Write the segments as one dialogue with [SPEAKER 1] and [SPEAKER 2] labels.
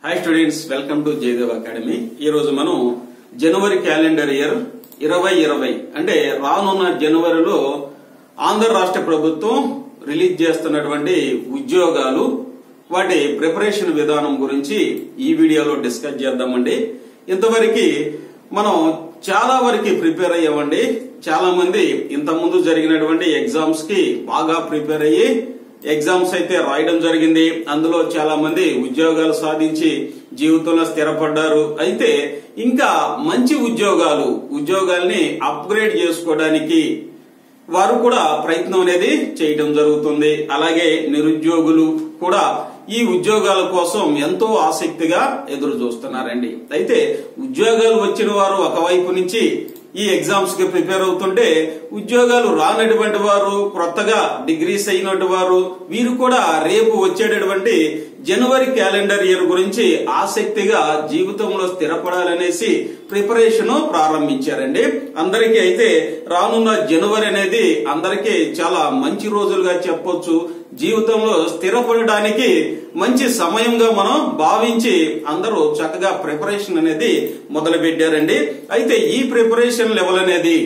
[SPEAKER 1] hi students welcome to Jayadev Academy ఈ రోజు మనం జనవరి క్యాలెండర్ ఇయర్ ఇరవై ఇరవై అంటే రానున్న జనవరిలో ఆంధ్ర రాష్ట్ర ప్రభుత్వం రిలీజ్ చేస్తున్నటువంటి ఉద్యోగాలు వాటి ప్రిపరేషన్ విధానం గురించి ఈ వీడియోలో డిస్కస్ చేద్దామండి ఇంతవరకు మనం చాలా వరకు ప్రిపేర్ అయ్యామండి చాలా మంది ఇంత ముందు జరిగినటువంటి ఎగ్జామ్స్ కి బాగా ప్రిపేర్ అయ్యి ఎగ్జామ్స్ అయితే రాయడం జరిగింది అందులో చాలా మంది ఉద్యోగాలు సాధించి జీవితంలో స్థిరపడ్డారు అయితే ఇంకా మంచి ఉద్యోగాలు ఉద్యోగాల్ని అప్గ్రేడ్ చేసుకోవడానికి వారు కూడా ప్రయత్నం అనేది చేయడం జరుగుతుంది అలాగే నిరుద్యోగులు కూడా ఈ ఉద్యోగాల కోసం ఎంతో ఆసక్తిగా ఎదురు చూస్తున్నారండి అయితే ఉద్యోగాలు వచ్చిన వారు ఒకవైపు నుంచి ఈ ఎగ్జామ్స్ కి ప్రిపేర్ అవుతుంటే ఉద్యోగాలు రానటువంటి వారు కొత్తగా డిగ్రీస్ అయినటువంటి వారు వీరు కూడా రేపు వచ్చేటటువంటి జనవరి క్యాలెండర్ ఇయర్ గురించి ఆసక్తిగా జీవితంలో స్థిరపడాలనేసి ప్రిపరేషన్ ప్రారంభించారండి అందరికీ అయితే రానున్న జనవరి అనేది అందరికీ చాలా మంచి రోజులుగా చెప్పొచ్చు జీవితంలో స్థిరపడడానికి మంచి సమయంగా మనం భావించి అందరూ చక్కగా ప్రిపరేషన్ అనేది మొదలు పెట్టారండి అయితే ఈ ప్రిపరేషన్ లెవెల్ అనేది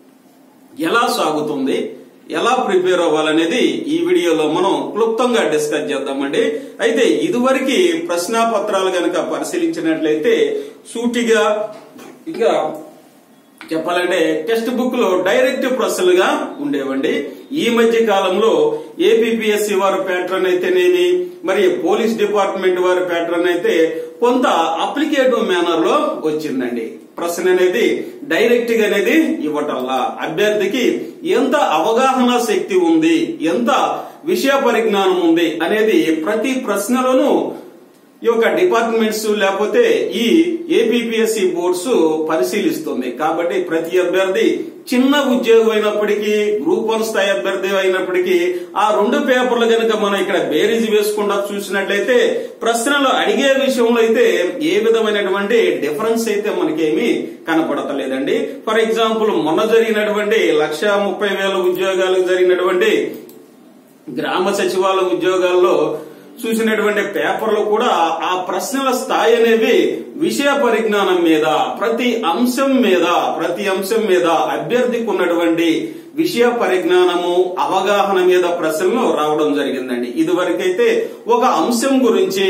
[SPEAKER 1] ఎలా సాగుతుంది ఎలా ప్రిపేర్ అవ్వాలనేది ఈ వీడియోలో మనం క్లుప్తంగా డిస్కస్ చేద్దామండి అయితే ఇదివరకు ప్రశ్నాపత్రాలు గనక పరిశీలించినట్లయితే సూటిగా ఇంకా చెప్పాలంటే టెక్స్ట్ బుక్ లో డైరెక్ట్ ప్రశ్నలుగా ఉండేవండి ఈ మధ్య కాలంలో ఏపీపీఎస్సీ వారి ప్యాటర్న్ అయితేనేమి మరి పోలీస్ డిపార్ట్మెంట్ వారి ప్యాటర్న్ అయితే కొంత అప్లికేటివ్ మేనర్ లో వచ్చిందండి ప్రశ్న అనేది డైరెక్ట్ గా అనేది ఇవ్వటల్లా అభ్యర్థికి ఎంత అవగాహన శక్తి ఉంది ఎంత విషయ పరిజ్ఞానం ఉంది అనేది ప్రతి ప్రశ్నలోనూ ఈ యొక్క డిపార్ట్మెంట్స్ లేకపోతే ఈ ఏపీపీఎస్సి బోర్డ్స్ పరిశీలిస్తుంది కాబట్టి ప్రతి అభ్యర్థి చిన్న ఉద్యోగం అయినప్పటికీ గ్రూప్ వన్ స్థాయి అభ్యర్థి అయినప్పటికీ ఆ రెండు పేపర్లు కనుక మనం ఇక్కడ బేరీజ్ వేసుకుండా చూసినట్లయితే ప్రశ్నలు అడిగే విషయంలో అయితే ఏ విధమైనటువంటి డిఫరెన్స్ అయితే మనకేమీ కనపడతలేదండి ఫర్ ఎగ్జాంపుల్ మొన్న జరిగినటువంటి లక్ష ముప్పై వేల ఉద్యోగాలకు జరిగినటువంటి గ్రామ సచివాలయ ఉద్యోగాల్లో చూసినటువంటి పేపర్లు కూడా ఆ ప్రశ్నల స్థాయి అనేవి విషయ పరిజ్ఞానం మీద ప్రతి అంశం మీద ప్రతి అంశం మీద అభ్యర్థికి ఉన్నటువంటి విషయ పరిజ్ఞానము అవగాహన మీద ప్రశ్నలు రావడం జరిగిందండి ఇదివరకైతే ఒక అంశం గురించి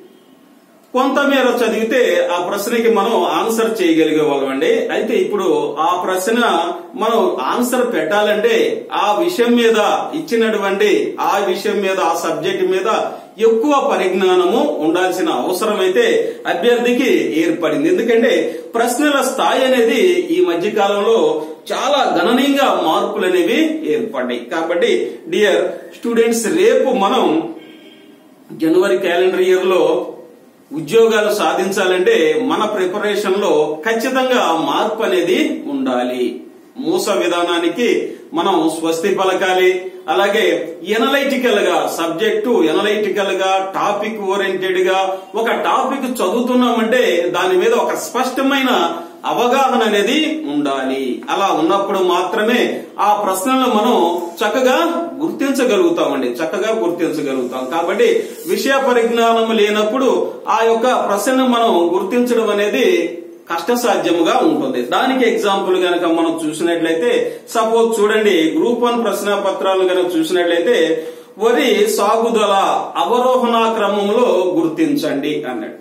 [SPEAKER 1] కొంతమేర చదివితే ఆ ప్రశ్నకి మనం ఆన్సర్ చేయగలిగే వాళ్ళమండి అయితే ఇప్పుడు ఆ ప్రశ్న మనం ఆన్సర్ పెట్టాలంటే ఆ విషయం మీద ఇచ్చినటువంటి ఆ విషయం మీద ఆ సబ్జెక్ట్ మీద ఎక్కువ పరిజ్ఞానము ఉండాల్సిన అవసరం అయితే అభ్యర్థికి ఏర్పడింది ఎందుకంటే ప్రశ్నల స్థాయి అనేది ఈ మధ్య కాలంలో చాలా గణనీయంగా మార్పులు అనేవి ఏర్పడ్డాయి కాబట్టి డియర్ స్టూడెంట్స్ రేపు మనం జనవరి క్యాలెండర్ ఇయర్ లో ఉద్యోగాలు సాధించాలంటే మన ప్రిపరేషన్ లో ఖచ్చితంగా మార్పు అనేది ఉండాలి మూస విధానానికి మనం స్వస్తి పలకాలి అలాగే ఎనలైటికల్ గా సబ్జెక్టు ఎనలైటికల్ గా టాపిక్ ఓరియంటెడ్ గా ఒక టాపిక్ చదువుతున్నామంటే దాని మీద ఒక స్పష్టమైన అవగాహన అనేది ఉండాలి అలా ఉన్నప్పుడు మాత్రమే ఆ ప్రశ్నలను మనం చక్కగా గుర్తించగలుగుతామండి చక్కగా గుర్తించగలుగుతాం కాబట్టి విషయ పరిజ్ఞానం లేనప్పుడు ఆ యొక్క ప్రశ్నను మనం గుర్తించడం అనేది కష్టసాధ్యముగా ఉంటుంది దానికి ఎగ్జాంపుల్ గనక మనం చూసినట్లయితే సపోజ్ చూడండి గ్రూప్ వన్ ప్రశ్న పత్రాలు గనక చూసినట్లయితే వరి సాగుదల అవరోహణ క్రమంలో గుర్తించండి అన్నాడు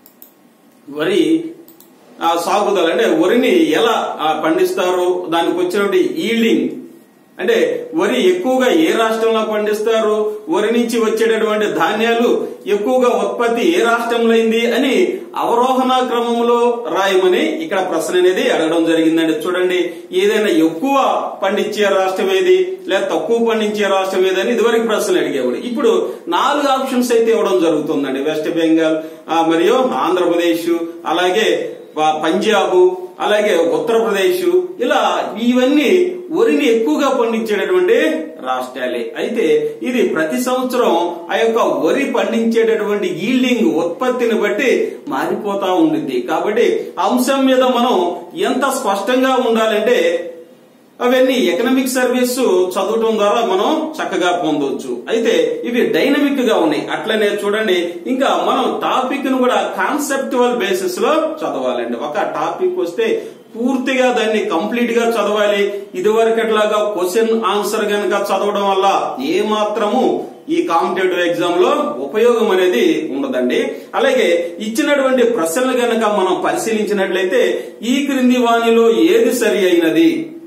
[SPEAKER 1] వరి ఆ సాగుదల అంటే వరిని ఎలా పండిస్తారు దానికి వచ్చినటువంటి ఈల్డింగ్ అంటే వరి ఎక్కువగా ఏ రాష్ట్రంలో పండిస్తారు వరి నుంచి వచ్చేటటువంటి ధాన్యాలు ఎక్కువగా ఉత్పత్తి ఏ రాష్ట్రంలో అయింది అని అవరోహణ క్రమంలో రాయమని ఇక్కడ ప్రశ్న అనేది అడగడం జరిగిందండి చూడండి ఏదైనా ఎక్కువ పండించే రాష్ట్రం ఏది లేదా తక్కువ పండించే రాష్ట్రం ఏదని ఇదివరకు ప్రశ్నలు అడిగేవాడు ఇప్పుడు నాలుగు ఆప్షన్స్ అయితే ఇవ్వడం జరుగుతుందండి వెస్ట్ బెంగాల్ మరియు ఆంధ్రప్రదేశ్ అలాగే పంజాబ్ అలాగే ఉత్తరప్రదేశ్ ఇలా ఇవన్నీ వరిని ఎక్కువగా పండించేటటువంటి రాష్ట్రాలే అయితే ఇది ప్రతి సంవత్సరం ఆ యొక్క వరి పండించేటటువంటి ఈల్డింగ్ ఉత్పత్తిని బట్టి మారిపోతా ఉంటుంది కాబట్టి అంశం మీద మనం ఎంత స్పష్టంగా ఉండాలంటే అవన్నీ ఎకనామిక్ సర్వీస్ చదవటం ద్వారా మనం చక్కగా పొందవచ్చు అయితే ఇవి డైనమిక్ గా ఉన్నాయి అట్లనే చూడండి ఇంకా మనం టాపిక్ ను కూడా కాన్సెప్టువల్ బేసిస్ లో చదవాలండి ఒక టాపిక్ వస్తే పూర్తిగా దాన్ని కంప్లీట్ గా చదవాలి ఇదివరకట్లాగా క్వశ్చన్ ఆన్సర్ గనక చదవడం వల్ల ఏ మాత్రము ఈ కాంపిటేటివ్ ఎగ్జామ్ లో ఉపయోగం అనేది ఉండదండి అలాగే ఇచ్చినటువంటి ప్రశ్నలు గనక మనం పరిశీలించినట్లయితే ఈ క్రింది వాణిలో ఏది సరి అయినది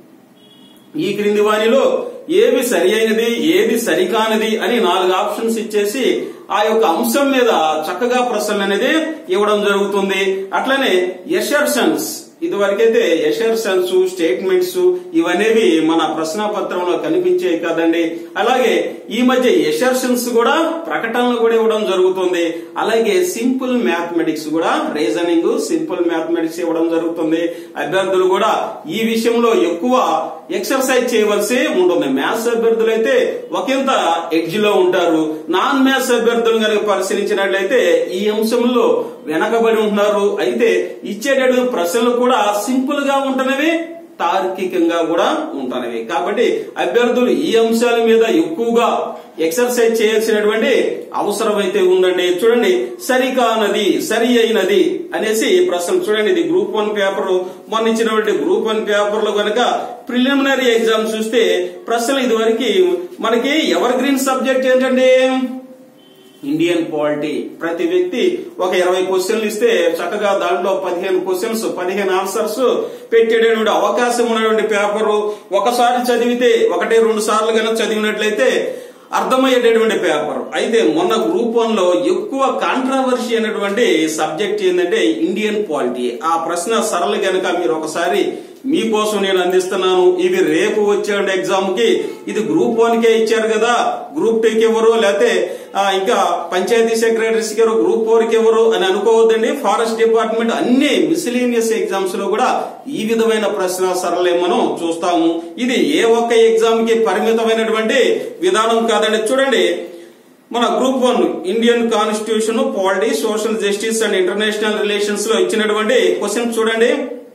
[SPEAKER 1] ఈ క్రింది వాణిలో ఏవి సరి అయినది ఏది సరికానిది అని నాలుగు ఆప్షన్స్ ఇచ్చేసి ఆ యొక్క అంశం మీద చక్కగా ప్రశ్నలు అనేది ఇవ్వడం జరుగుతుంది అట్లనే ఎషర్షన్స్ ఇదివరకైతే ఎషర్షన్స్ స్టేట్మెంట్స్ ఇవనేవి మన ప్రశ్నాపత్రంలో కనిపించేవి కదండి అలాగే ఈ మధ్య ఎషర్షన్స్ కూడా ప్రకటనలు కూడా ఇవ్వడం జరుగుతుంది అలాగే సింపుల్ మ్యాథమెటిక్స్ కూడా రీజనింగ్ సింపుల్ మ్యాథమెటిక్స్ ఇవ్వడం జరుగుతుంది అభ్యర్థులు కూడా ఈ విషయంలో ఎక్కువ ఎక్సర్సైజ్ చేయవలసి ఉంటుంది మ్యాథ్స్ అభ్యర్థులు అయితే ఒకంత ఎడ్జ్ లో ఉంటారు నాన్ మ్యాథ్స్ అభ్యర్థులు కనుక పరిశీలించినట్లయితే ఈ అంశంలో వెనకబడి ఉంటున్నారు అయితే ఇచ్చేటటువంటి ప్రశ్నలు కూడా సింపుల్ గా ఉంటున్నవి తార్కికంగా కూడా ఉంటున్నవి కాబట్టి అభ్యర్థులు ఈ అంశాల మీద ఎక్కువగా ఎక్సర్సైజ్ చేయాల్సినటువంటి అవసరం అయితే ఉందండి చూడండి సరికానది సరి అయినది అనేసి ప్రశ్న చూడండి ఇది గ్రూప్ వన్ పేపర్ మొన్న ఇచ్చినటువంటి గ్రూప్ వన్ పేపర్ లో కనుక ప్రిలిమినరీ ఎగ్జామ్ చూస్తే ప్రశ్నలు ఇదివరకు మనకి ఎవర్ గ్రీన్ సబ్జెక్ట్ ఏంటండి ఇండియన్ పాలిటీ ప్రతి వ్యక్తి ఒక ఇరవై క్వశ్చన్లు ఇస్తే చక్కగా దాంట్లో పదిహేను క్వశ్చన్స్ పదిహేను ఆన్సర్స్ పెట్టేటటువంటి అవకాశం ఉన్నటువంటి పేపరు ఒకసారి చదివితే ఒకటి రెండు సార్లు కనుక చదివినట్లయితే అర్థమయ్యేటటువంటి పేపర్ అయితే మొన్న గ్రూప్ వన్ లో ఎక్కువ కాంట్రవర్సీ అయినటువంటి సబ్జెక్ట్ ఏంటంటే ఇండియన్ పాలిటీ ఆ ప్రశ్న సరళ గనక మీరు ఒకసారి మీకోసం నేను అందిస్తున్నాను ఇవి రేపు వచ్చే ఎగ్జామ్ కి ఇది గ్రూప్ వన్ కే ఇచ్చారు కదా గ్రూప్ టూ కి ఎవరు లేకపోతే ఇంకా పంచాయతీ సెక్రటరీస్ కి ఎవరు గ్రూప్ ఫోర్ కి ఎవరు అని అనుకోవద్దండి ఫారెస్ట్ డిపార్ట్మెంట్ అన్ని మిసిలీనియస్ ఎగ్జామ్స్ లో కూడా ఈ విధమైన ప్రశ్న సరళే మనం చూస్తాము ఇది ఏ ఒక్క ఎగ్జామ్ కి పరిమితమైనటువంటి విధానం కాదండి చూడండి మన group one Indian constitution polity social justice and international relations లో ఇచ్చినటువంటి క్వశ్చన్ చూడండి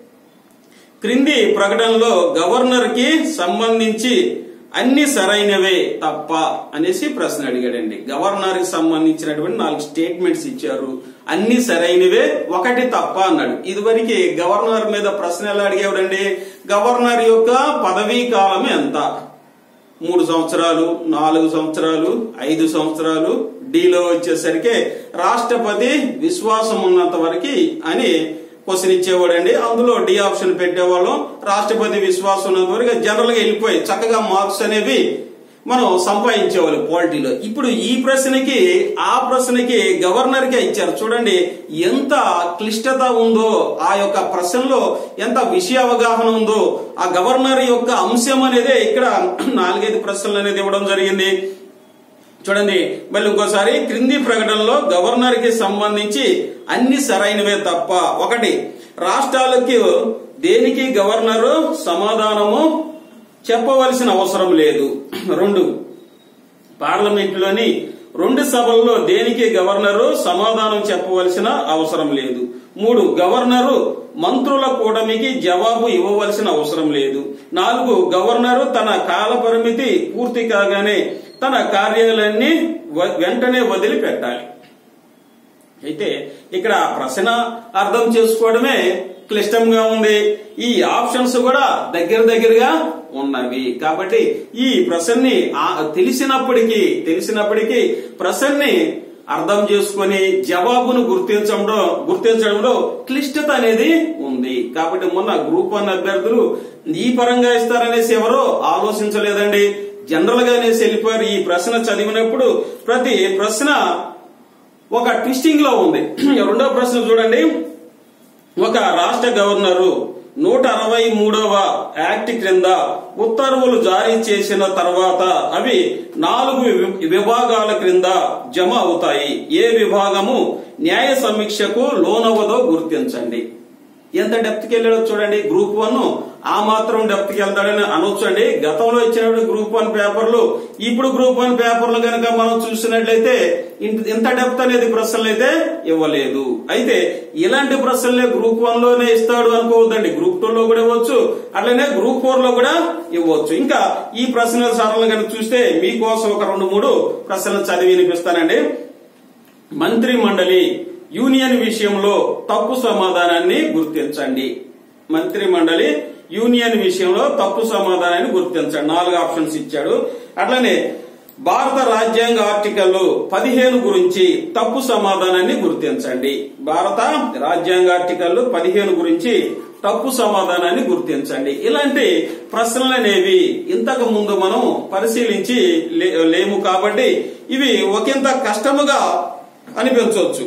[SPEAKER 1] క్రింది ప్రకటనలో గవర్నర్ కి సంబంధించి అన్ని సరైనవే తప్ప అనేసి ప్రశ్న అడిగాడండి గవర్నర్ కి సంబంధించినటువంటి నాలుగు స్టేట్మెంట్స్ ఇచ్చారు అన్ని సరైనవే ఒకటి తప్ప అన్నాడు ఇదివరకు గవర్నర్ మీద ప్రశ్న ఎలా అడిగేవాడండి గవర్నర్ యొక్క పదవీ కాలం ఎంత మూడు సంవత్సరాలు నాలుగు సంవత్సరాలు ఐదు సంవత్సరాలు డీలో వచ్చేసరికి రాష్ట్రపతి విశ్వాసం ఉన్నంత వరకు అని క్వశ్చన్ ఇచ్చేవాడండి అందులో డి ఆప్షన్ పెట్టేవాళ్ళం రాష్ట్రపతి విశ్వాసం ఉన్నంత వరకు జనరల్ గా వెళ్ళిపోయి చక్కగా మార్క్స్ అనేవి మనం సంపాదించేవాళ్ళు పాలిటీలో ఇప్పుడు ఈ ప్రశ్నకి ఆ ప్రశ్నకి గవర్నర్ కే ఇచ్చారు చూడండి ఎంత క్లిష్టత ఉందో ఆ యొక్క ప్రశ్నలో ఎంత విషయ అవగాహన ఉందో ఆ గవర్నర్ యొక్క అంశం అనేది ఇక్కడ నాలుగైదు ప్రశ్నలు అనేది ఇవ్వడం జరిగింది చూడండి మళ్ళీ ఇంకోసారి క్రింది ప్రకటనలో గవర్నర్ కి సంబంధించి అన్ని సరైనవే తప్ప ఒకటి రాష్ట్రాలకి దేనికి గవర్నరు సమాధానము చెప్పవలసిన అవసరం లేదు రెండు పార్లమెంటులోని రెండు సభల్లో దేనికి గవర్నరు సమాధానం చెప్పవలసిన అవసరం లేదు మూడు గవర్నరు మంత్రుల కూటమికి జవాబు ఇవ్వవలసిన అవసరం లేదు నాలుగు గవర్నరు తన కాల పరిమితి పూర్తి కాగానే తన కార్యాలయాన్ని వెంటనే వదిలిపెట్టాలి అయితే ఇక్కడ ప్రశ్న అర్థం చేసుకోవడమే క్లిష్టంగా ఉంది ఈ ఆప్షన్స్ కూడా దగ్గర దగ్గరగా ఉన్నవి కాబట్టి ఈ ప్రశ్నని తెలిసినప్పటికీ తెలిసినప్పటికీ ప్రశ్నని అర్థం చేసుకుని జవాబును గుర్తించడంలో గుర్తించడంలో క్లిష్టత అనేది ఉంది కాబట్టి మొన్న గ్రూప్ వన్ అభ్యర్థులు ఈ పరంగా ఇస్తారనేసి ఎవరో ఆలోచించలేదండి జనరల్ గానే వెళ్ళిపోయారు ఈ ప్రశ్న చదివినప్పుడు ప్రతి ప్రశ్న ఒక ట్విస్టింగ్ లో ఉంది రెండో ప్రశ్న చూడండి ఒక రాష్ట్ర గవర్నరు నూట అరవై మూడవ యాక్ట్ క్రింద ఉత్తర్వులు జారీ చేసిన తర్వాత అవి నాలుగు విభాగాల క్రింద జమ అవుతాయి ఏ విభాగము న్యాయ సమీక్షకు లోనవదో గుర్తించండి ఎంత డెప్త్ కి వెళ్ళాడో చూడండి గ్రూప్ వన్ ఆ మాత్రం డెప్త్ కి వెళ్తాడని అనొచ్చండి గతంలో ఇచ్చినప్పుడు గ్రూప్ వన్ పేపర్లు ఇప్పుడు గ్రూప్ వన్ పేపర్లు కనుక మనం చూసినట్లయితే ఇంత- ఇంత డెప్త్ అనేది ప్రశ్నలు అయితే ఇవ్వలేదు అయితే ఇలాంటి ప్రశ్నలే గ్రూప్ వన్ లోనే ఇస్తాడు అనుకోవద్దండి గ్రూప్ టూ లో కూడా ఇవ్వచ్చు అట్లనే గ్రూప్ ఫోర్ లో కూడా ఇవ్వచ్చు ఇంకా ఈ ప్రశ్నల సారాలు కనుక చూస్తే మీకోసం ఒక రెండు మూడు ప్రశ్నలు చదివి వినిపిస్తానండి మంత్రి మండలి యూనియన్ విషయంలో తప్పు సమాధానాన్ని గుర్తించండి మంత్రి మండలి యూనియన్ విషయంలో తప్పు సమాధానాన్ని గుర్తించండి నాలుగు ఆప్షన్స్ ఇచ్చాడు అట్లనే భారత రాజ్యాంగ ఆర్టికల్ పదిహేను గురించి తప్పు సమాధానాన్ని గుర్తించండి భారత రాజ్యాంగ ఆర్టికల్ పదిహేను గురించి తప్పు సమాధానాన్ని గుర్తించండి ఇలాంటి ప్రశ్నలు అనేవి ఇంతకు ముందు మనం పరిశీలించి లే- లేము కాబట్టి ఇవి ఒకంత కష్టముగా అనిపించవచ్చు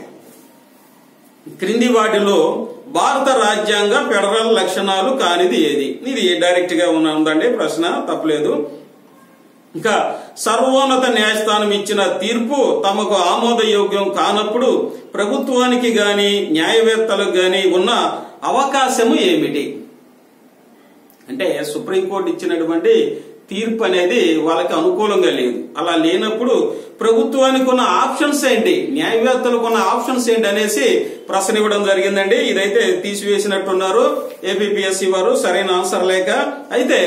[SPEAKER 1] క్రింది వాటిలో భారత రాజ్యాంగ ఫెడరల్ లక్షణాలు కానిది ఏది ఇది డైరెక్ట్ గా ఉన్న- ఉందండి ప్రశ్న తప్పలేదు ఇంకా సర్వోన్నత న్యాయస్థానం ఇచ్చిన తీర్పు తమకు ఆమోదయోగ్యం కానప్పుడు ప్రభుత్వానికి గాని న్యాయవేత్తలకు గాని ఉన్న అవకాశము ఏమిటి అంటే సుప్రీంకోర్టు ఇచ్చినటువంటి తీర్పు అనేది వాళ్ళకి అనుకూలంగా లేదు అలా లేనప్పుడు ప్రభుత్వానికి ఉన్న ఆప్షన్స్ ఏంటి న్యాయవేత్తలకు ఉన్న ఆప్షన్స్ ఏంటి అనేసి ప్రశ్న ఇవ్వడం జరిగిందండి ఇదైతే తీసివేసినట్టున్నారు ఏపీఎస్సి వారు సరైన ఆన్సర్ లేక అయితే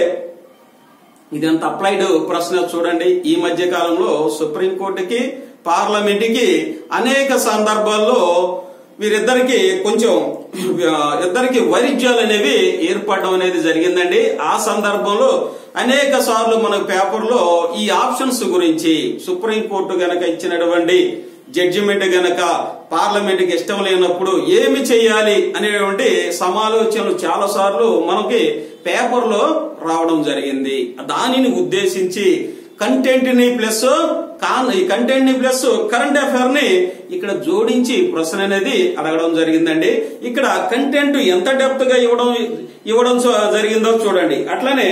[SPEAKER 1] ఇదంత అప్లైడ్ ప్రశ్న చూడండి ఈ మధ్య కాలంలో సుప్రీంకోర్టుకి పార్లమెంట్ కి అనేక సందర్భాల్లో వీరిద్దరికి కొంచెం ఆ, ఇద్దరికి వైరుధ్యాలు అనేవి ఏర్పడడం అనేది జరిగిందండి ఆ సందర్భంలో అనేక సార్లు మన పేపర్లో ఈ ఆప్షన్స్ గురించి సుప్రీంకోర్టు గనక ఇచ్చినటువంటి జడ్జిమెంట్ గనక పార్లమెంట్ కి ఇష్టం లేనప్పుడు ఏమి చేయాలి అనేటువంటి సమాలోచనలు చాలా సార్లు మనకి పేపర్ లో రావడం జరిగింది దానిని ఉద్దేశించి కంటెంట్ ని ప్లస్ కాన్ ఈ కంటెంట్ ని ప్లస్ కరెంట్ అఫైర్ ని ఇక్కడ జోడించి ప్రశ్న అనేది అడగడం జరిగిందండి ఇక్కడ కంటెంట్ ఎంత డెప్త్ గా ఇవ్వడం ఇవ్వడం చ- జరిగిందో చూడండి అట్లనే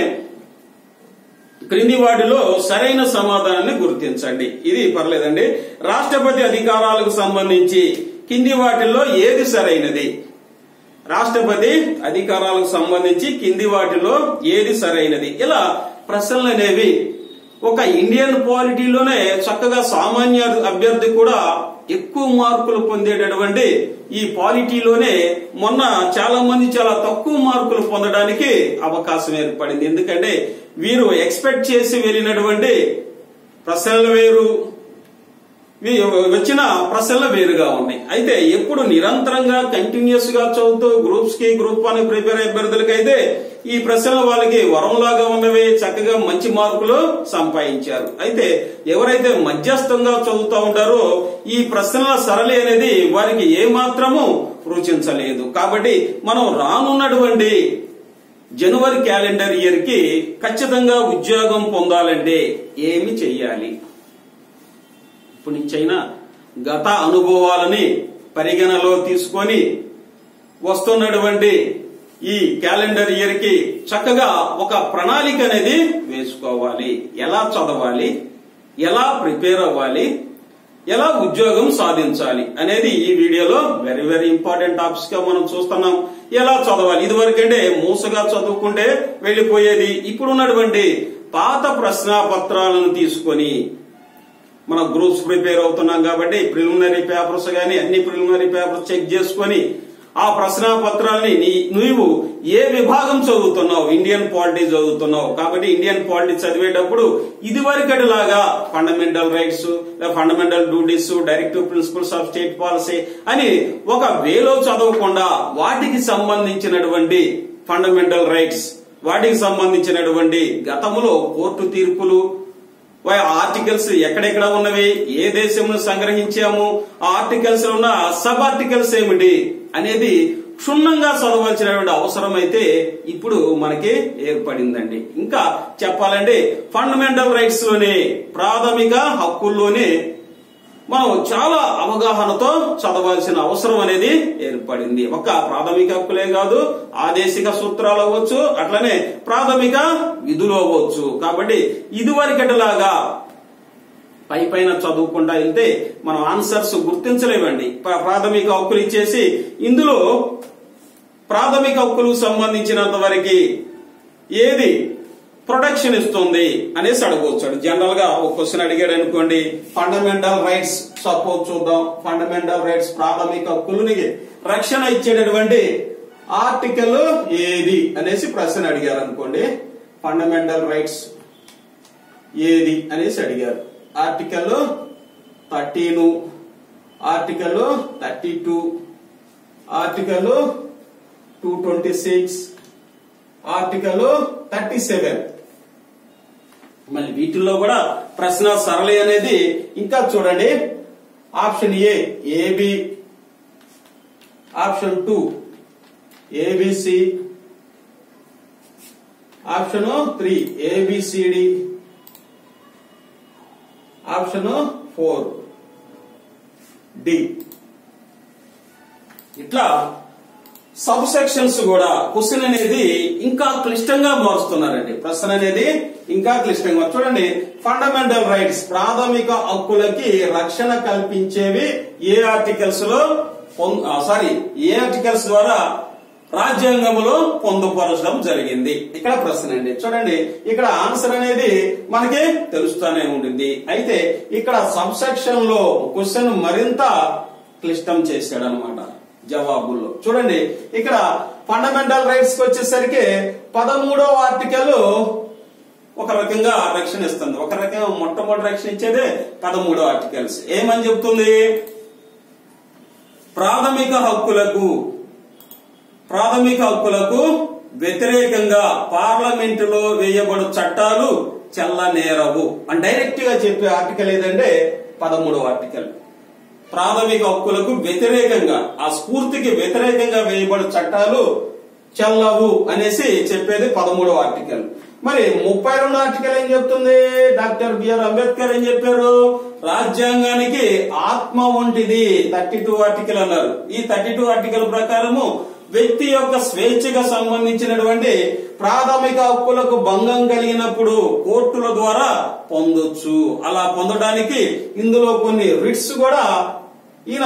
[SPEAKER 1] క్రింది వాటిలో సరైన సమాధానాన్ని గుర్తించండి ఇది పర్లేదండి రాష్ట్రపతి అధికారాలకు సంబంధించి కింది వాటిల్లో ఏది సరైనది రాష్ట్రపతి అధికారాలకు సంబంధించి కింది వాటిలో ఏది సరైనది ఇలా ప్రశ్నలు అనేవి ఒక ఇండియన్ పాలిటీలోనే చక్కగా సామాన్య అభ్యర్థి కూడా ఎక్కువ మార్కులు పొందేటటువంటి ఈ పాలిటీలోనే మొన్న చాలా మంది చాలా తక్కువ మార్కులు పొందడానికి అవకాశం ఏర్పడింది ఎందుకంటే వీరు ఎక్స్పెక్ట్ చేసి వెళ్ళినటువంటి ప్రశ్నలు వేరు వీ- వచ్చిన ప్రశ్నలు వేరుగా ఉన్నాయి అయితే ఎప్పుడు నిరంతరంగా కంటిన్యూస్ గా చదువుతూ గ్రూప్స్ కి గ్రూప్ వన్ ప్రిపేర్ అయ్యే అభ్యర్థులకైతే ఈ ప్రశ్నలు వాళ్ళకి వరంలాగా ఉన్నవి చక్కగా మంచి మార్కులు సంపాదించారు అయితే ఎవరైతే మధ్యస్థంగా చదువుతూ ఉంటారో ఈ ప్రశ్నల సరళి అనేది వారికి ఏ మాత్రము రుచించలేదు కాబట్టి మనం రానున్నటువంటి జనవరి క్యాలెండర్ ఇయర్ కి ఖచ్చితంగా ఉద్యోగం పొందాలంటే ఏమి చెయ్యాలి ఇప్పటి నుంచైనా గత అనుభవాలని పరిగణలో తీసుకొని వస్తున్నటువంటి ఈ క్యాలెండర్ ఇయర్ కి చక్కగా ఒక ప్రణాళిక అనేది వేసుకోవాలి ఎలా చదవాలి ఎలా ప్రిపేర్ అవ్వాలి ఎలా ఉద్యోగం సాధించాలి అనేది ఈ వీడియోలో వెరీ వెరీ ఇంపార్టెంట్ టాపిక్స్ గా మనం చూస్తున్నాం ఎలా చదవాలి ఇదివరకంటే మూసగా చదువుకుంటే వెళ్లిపోయేది ఇప్పుడున్నటువంటి పాత ప్రశ్నాపత్రాలను తీసుకొని మనం గ్రూప్స్ ప్రిపేర్ అవుతున్నాం కాబట్టి ప్రిలిమినరీ పేపర్స్ గానీ అన్ని ప్రిలిమినరీ పేపర్స్ చెక్ చేసుకొని ఆ ప్రశ్న పత్రాలని నీ- నీవు ఏ విభాగం చదువుతున్నావు ఇండియన్ పాలిటీ చదువుతున్నావు కాబట్టి ఇండియన్ పాలిటీ చదివేటప్పుడు ఇదివరకటి లాగా fundamental rights fundamental duties directive principles of state policy అని ఒక వేలో చదవకుండా వాటికి సంబంధించినటువంటి ఫండమెంటల్ రైట్స్ వాటికి సంబంధించినటువంటి గతంలో కోర్టు తీర్పులు వా- ఆర్టికల్స్ ఎక్కడెక్కడ ఉన్నవి ఏ దేశంలో సంగ్రహించాము ఆ ఆర్టికల్స్ లో ఉన్న సబ్ ఆర్టికల్స్ ఏమిటి అనేది క్షుణ్ణంగా చదవాల్సినటువంటి అవసరం అయితే ఇప్పుడు మనకి ఏర్పడిందండి ఇంకా చెప్పాలంటే ఫండమెంటల్ రైట్స్ లోనే ప్రాథమిక హక్కుల్లోనే మనం చాలా అవగాహనతో చదవాల్సిన అవసరం అనేది ఏర్పడింది ఒక ప్రాథమిక హక్కులే కాదు ఆదేశిక సూత్రాలు అవ్వచ్చు అట్లనే ప్రాథమిక విధులు అవ్వచ్చు కాబట్టి ఇదివరకటిలాగా పై పైన చదువుకుంటా వెళ్తే మనం ఆన్సర్స్ గుర్తించలేమండి ప్ర- ప్రాథమిక హక్కులు ఇచ్చేసి ఇందులో ప్రాథమిక హక్కులకు సంబంధించినంత వరకు ఏది ప్రొటెక్షన్ ఇస్తుంది అనేసి అడగవచ్చు జనరల్ గా ఒక క్వశ్చన్ అడిగాడు అనుకోండి ఫండమెంటల్ రైట్స్ సపోజ్ చూద్దాం ఫండమెంటల్ రైట్స్ ప్రాథమిక హక్కులని రక్షణ ఇచ్చేటటువంటి ఆర్టికల్ ఏది అనేసి ప్రశ్న అడిగారు అనుకోండి ఫండమెంటల్ రైట్స్ ఏది అనేసి అడిగారు ఆర్టికల్ థర్టీను article thirty two article two twenty six article thirty seven మళ్ళీ వీటిల్లో కూడా ప్రశ్న సరళి అనేది ఇంకా చూడండి option A A B option two A B C option three A B C D option four D ఇట్లా సబ్ సెక్షన్స్ కూడా క్వశ్చన్ అనేది ఇంకా క్లిష్టంగా మారుస్తున్నారండి ప్రశ్న అనేది ఇంకా క్లిష్టంగా చూడండి ఫండమెంటల్ రైట్స్ ప్రాథమిక హక్కులకి రక్షణ కల్పించేవి ఏ ఆర్టికల్స్ లో సారీ ఏ ఆర్టికల్స్ ద్వారా రాజ్యాంగంలో పొందుపరచడం జరిగింది ఇక్కడ ప్రశ్న అండి చూడండి ఇక్కడ ఆన్సర్ అనేది మనకి తెలుస్తానే ఉంటుంది అయితే ఇక్కడ సబ్ సెక్షన్ లో క్వశ్చన్ మరింత క్లిష్టం చేశాడు అనమాట జవాబుల్లో చూడండి ఇక్కడ ఫండమెంటల్ రైట్స్ కి వచ్చేసరికి పదమూడవ ఆర్టికల్ ఒక రకంగా రక్షణ ఇస్తుంది ఒక రకంగా మొట్టమొదటి రక్షణ ఇచ్చేదే పదమూడవ ఆర్టికల్స్ ఏమని చెప్తుంది ప్రాథమిక హక్కులకు ప్రాథమిక హక్కులకు వ్యతిరేకంగా పార్లమెంటులో వేయబడు చట్టాలు చెల్లనేరవు అని డైరెక్ట్ గా చెప్పే ఆర్టికల్ ఏదంటే పదమూడవ ఆర్టికల్ ప్రాథమిక హక్కులకు వ్యతిరేకంగా ఆ స్ఫూర్తికి వ్యతిరేకంగా వేయబడు చట్టాలు చెల్లవు అనేసి చెప్పేది పదమూడవ ఆర్టికల్ మరి ముప్పై రెండు ఆర్టికల్ ఏం చెప్తుంది డాక్టర్ బిఆర్ అంబేద్కర్ ఏం చెప్పారు రాజ్యాంగానికి ఆత్మ వంటిది థర్టీ టూ ఆర్టికల్ అన్నారు ఈ థర్టీ టూ ఆర్టికల్ ప్రకారము వ్యక్తి యొక్క స్వేచ్ఛగా సంబంధించినటువంటి ప్రాథమిక హక్కులకు భంగం కలిగినప్పుడు కోర్టుల ద్వారా పొందొచ్చు అలా పొందడానికి ఇందులో కొన్ని రిట్స్ కూడా ఈయన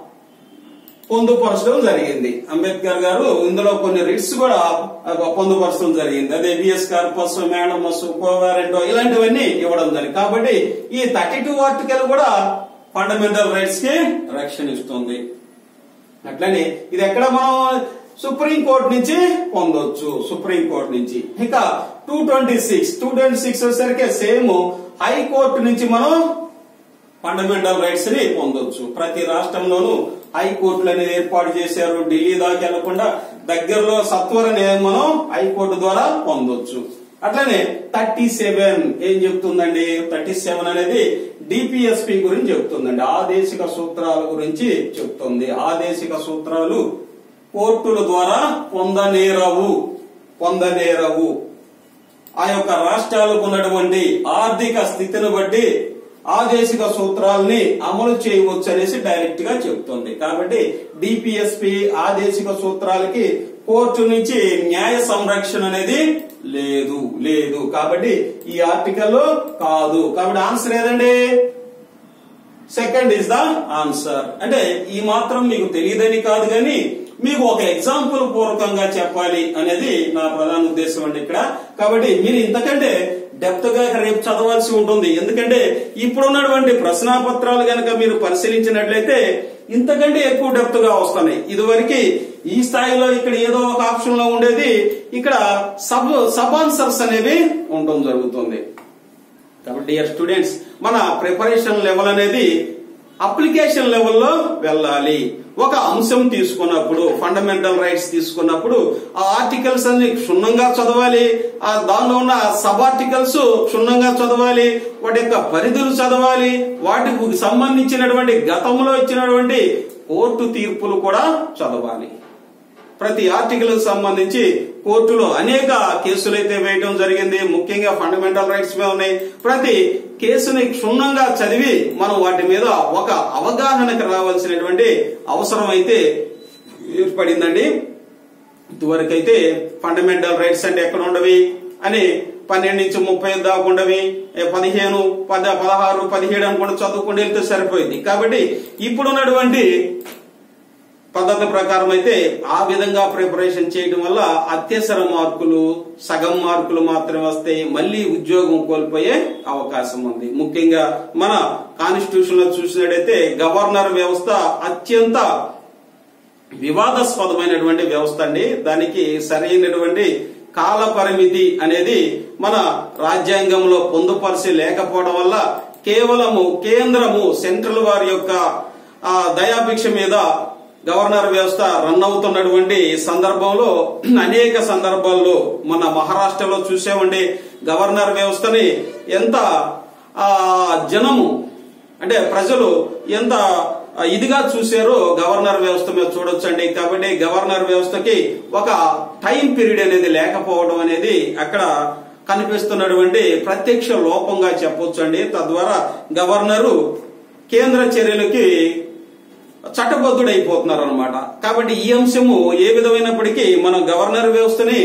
[SPEAKER 1] పొందుపరచడం జరిగింది అంబేద్కర్ గారు ఇందులో కొన్ని రిట్స్ కూడా పొందుపరచడం జరిగింది అదే బిఎస్ కార్పస్ మేడమస్ కోవారెంటో ఇలాంటివన్నీ ఇవ్వడం జరిగింది కాబట్టి ఈ థర్టీ టూ ఆర్టికల్ కూడా ఫండమెంటల్ రైట్స్ కి రక్షణ ఇస్తుంది అట్లనే ఇది ఎక్కడ మనం సుప్రీం కోర్టు నుంచి పొందొచ్చు సుప్రీం కోర్టు నుంచి ఇక two twenty six two twenty six వచ్చేసరికి సేమ్ హైకోర్టు నుంచి మనం ఫండమెంటల్ రైట్స్ ని పొందొచ్చు ప్రతి రాష్ట్రంలోనూ హైకోర్టులు అనేది ఏర్పాటు చేశారు ఢిల్లీ దాకా వెళ్లకుండా దగ్గరలో సత్వరనే మనం హైకోర్టు ద్వారా పొందొచ్చు అట్లనే థర్టీ సెవెన్ ఏం చెప్తుందండి థర్టీ సెవెన్ అనేది డిపిఎస్పి గురించి చెప్తుందండి ఆదేశిక సూత్రాల గురించి చెప్తుంది ఆదేశిక సూత్రాలు కోర్టుల ద్వారా పొందనేరవు పొందనేరవు ఆ యొక్క రాష్ట్రాలకు ఉన్నటువంటి ఆర్థిక స్థితిని బట్టి ఆదేశిక సూత్రాలని అమలు చేయవచ్చు అనేసి డైరెక్ట్ గా చెప్తుంది కాబట్టి డిపిఎస్పి ఆదేశిక సూత్రాలకి కోర్టు నుంచి న్యాయ సంరక్షణ అనేది లేదు లేదు కాబట్టి ఈ ఆర్టికల్ కాదు కాబట్టి ఆన్సర్ ఏదండి సెకండ్ ఇస్ ద ఆన్సర్ అంటే ఈ మాత్రం మీకు తెలియదని కాదు కానీ మీకు ఒక ఎగ్జాంపుల్ పూర్వకంగా చెప్పాలి అనేది నా ప్రధాన ఉద్దేశం అండి ఇక్కడ కాబట్టి మీరు ఇంతకంటే డెప్త్ గా రేపు చదవాల్సి ఉంటుంది ఎందుకంటే ఇప్పుడున్నటువంటి ప్రశ్నాపత్రాలు గనక మీరు పరిశీలించినట్లయితే ఇంతకంటే ఎక్కువ డెప్త్ గా వస్తున్నాయి ఇదివరకు ఈ స్థాయిలో ఇక్కడ ఏదో ఒక ఆప్షన్ లో ఉండేది ఇక్కడ సబ్ సబ్ ఆన్సర్స్ అనేవి ఉండడం జరుగుతుంది కాబట్టి డియర్ స్టూడెంట్స్ మన ప్రిపరేషన్ లెవెల్ అనేది అప్లికేషన్ లెవెల్లో వెళ్ళాలి ఒక అంశం తీసుకున్నప్పుడు ఫండమెంటల్ రైట్స్ తీసుకున్నప్పుడు ఆ ఆర్టికల్స్ అన్ని క్షుణ్ణంగా చదవాలి ఆ దానిలో ఉన్న సబ్ ఆర్టికల్స్ క్షుణ్ణంగా చదవాలి వాటి యొక్క పరిధులు చదవాలి వాటికి సంబంధించినటువంటి గతంలో ఇచ్చినటువంటి కోర్టు తీర్పులు కూడా చదవాలి ప్రతి ఆర్టికల్ సంబంధించి కోర్టులో అనేక కేసులు అయితే వేయడం జరిగింది ముఖ్యంగా ఫండమెంటల్ రైట్స్ మీద ఉన్నాయి ప్రతి కేసుని క్షుణ్ణంగా చదివి మనం వాటి మీద ఒక అవగాహనకు రావాల్సినటువంటి అవసరం అయితే ఏర్పడిందండి ఇదివరకు అయితే ఫండమెంటల్ రైట్స్ అంటే ఎక్కడ ఉండవి అని పన్నెండు నుంచి ముప్పై దాకా ఉండవి ఏ పదిహేను పద పదహారు పదిహేడు అనుకుంటే చదువుకుంటూ వెళ్తే సరిపోయింది కాబట్టి ఇప్పుడున్నటువంటి పద్ధతి ప్రకారం అయితే ఆ విధంగా ప్రిపరేషన్ చేయడం వల్ల అత్యవసర మార్కులు సగం మార్కులు మాత్రమే వస్తాయి మళ్ళీ ఉద్యోగం కోల్పోయే అవకాశం ఉంది ముఖ్యంగా మన కాన్స్టిట్యూషన్ లో చూసినట్టయితే గవర్నర్ వ్యవస్థ అత్యంత వివాదాస్పదమైనటువంటి వ్యవస్థ అండి దానికి సరైనటువంటి కాల పరిమితి అనేది మన రాజ్యాంగంలో పొందుపరిచి లేకపోవడం వల్ల కేవలము కేంద్రము సెంట్రల్ వారి యొక్క ఆ, దయాభిక్ష మీద గవర్నర్ వ్యవస్థ రన్ అవుతున్నటువంటి సందర్భంలో అనేక సందర్భాల్లో మన మహారాష్ట్రలో చూసామండి గవర్నర్ వ్యవస్థని ఎంత ఆ జనము అంటే ప్రజలు ఎంత ఇదిగా చూశారో గవర్నర్ వ్యవస్థ మీద చూడొచ్చండి కాబట్టి గవర్నర్ వ్యవస్థకి ఒక టైం పీరియడ్ అనేది లేకపోవడం అనేది అక్కడ కనిపిస్తున్నటువంటి ప్రత్యక్ష లోపంగా చెప్పొచ్చండి తద్వారా గవర్నరు కేంద్ర చర్యలకి చట్టబద్ధుడైపోతున్నారు అనమాట కాబట్టి ఈ అంశము ఏ విధమైనప్పటికీ మనం గవర్నర్ వ్యవస్థని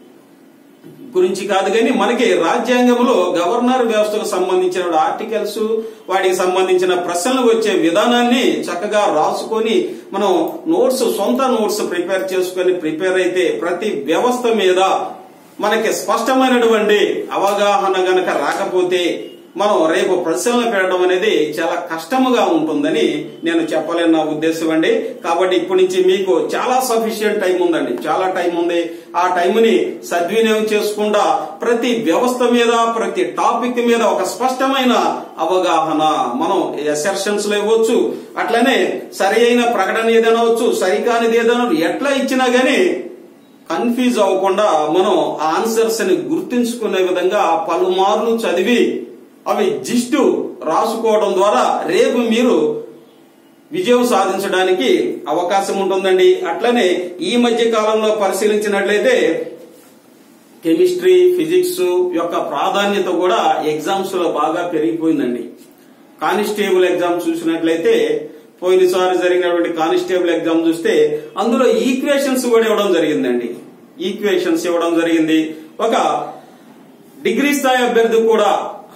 [SPEAKER 1] గురించి కాదు కానీ మనకి రాజ్యాంగంలో గవర్నర్ వ్యవస్థకు సంబంధించిన ఆర్టికల్స్ వాటికి సంబంధించిన ప్రశ్నలు వచ్చే విధానాన్ని చక్కగా రాసుకొని మనం నోట్స్ సొంత నోట్స్ ప్రిపేర్ చేసుకొని ప్రిపేర్ అయితే ప్రతి వ్యవస్థ మీద మనకి స్పష్టమైనటువంటి అవగాహన గనక రాకపోతే మనం రేపు ప్రశ్నలు పెట్టడం అనేది చాలా కష్టముగా ఉంటుందని నేను చెప్పలేని నా ఉద్దేశం అండి కాబట్టి ఇప్పటి నుంచి మీకు చాలా సఫిషియంట్ టైం ఉందండి చాలా టైం ఉంది ఆ టైంని సద్వినియోగం చేసుకుంటా ప్రతి వ్యవస్థ మీద ప్రతి టాపిక్ మీద ఒక స్పష్టమైన అవగాహన మనం ఎసెర్షన్స్ లో ఇవ్వచ్చు అట్లనే సరి అయిన ప్రకటన ఏదైనా అవచ్చు సరికానిది ఏదైనా ఎట్లా ఇచ్చినా గానీ కన్ఫ్యూజ్ అవ్వకుండా మనం ఆన్సర్స్ ని గుర్తించుకునే విధంగా పలుమార్లు చదివి అవి జిస్టు రాసుకోవడం ద్వారా రేపు మీరు విజయం సాధించడానికి అవకాశం ఉంటుందండి అట్లనే ఈ మధ్య కాలంలో పరిశీలించినట్లయితే కెమిస్ట్రీ ఫిజిక్స్ యొక్క ప్రాధాన్యత కూడా ఎగ్జామ్స్ లో బాగా పెరిగిపోయిందండి కానిస్టేబుల్ ఎగ్జామ్ చూసినట్లయితే పోయినసారి జరిగినటువంటి కానిస్టేబుల్ ఎగ్జామ్ చూస్తే అందులో ఈక్వేషన్స్ కూడా ఇవ్వడం జరిగిందండి ఈక్వేషన్స్ ఇవ్వడం జరిగింది ఒక డిగ్రీ స్థాయి అభ్యర్థి కూడా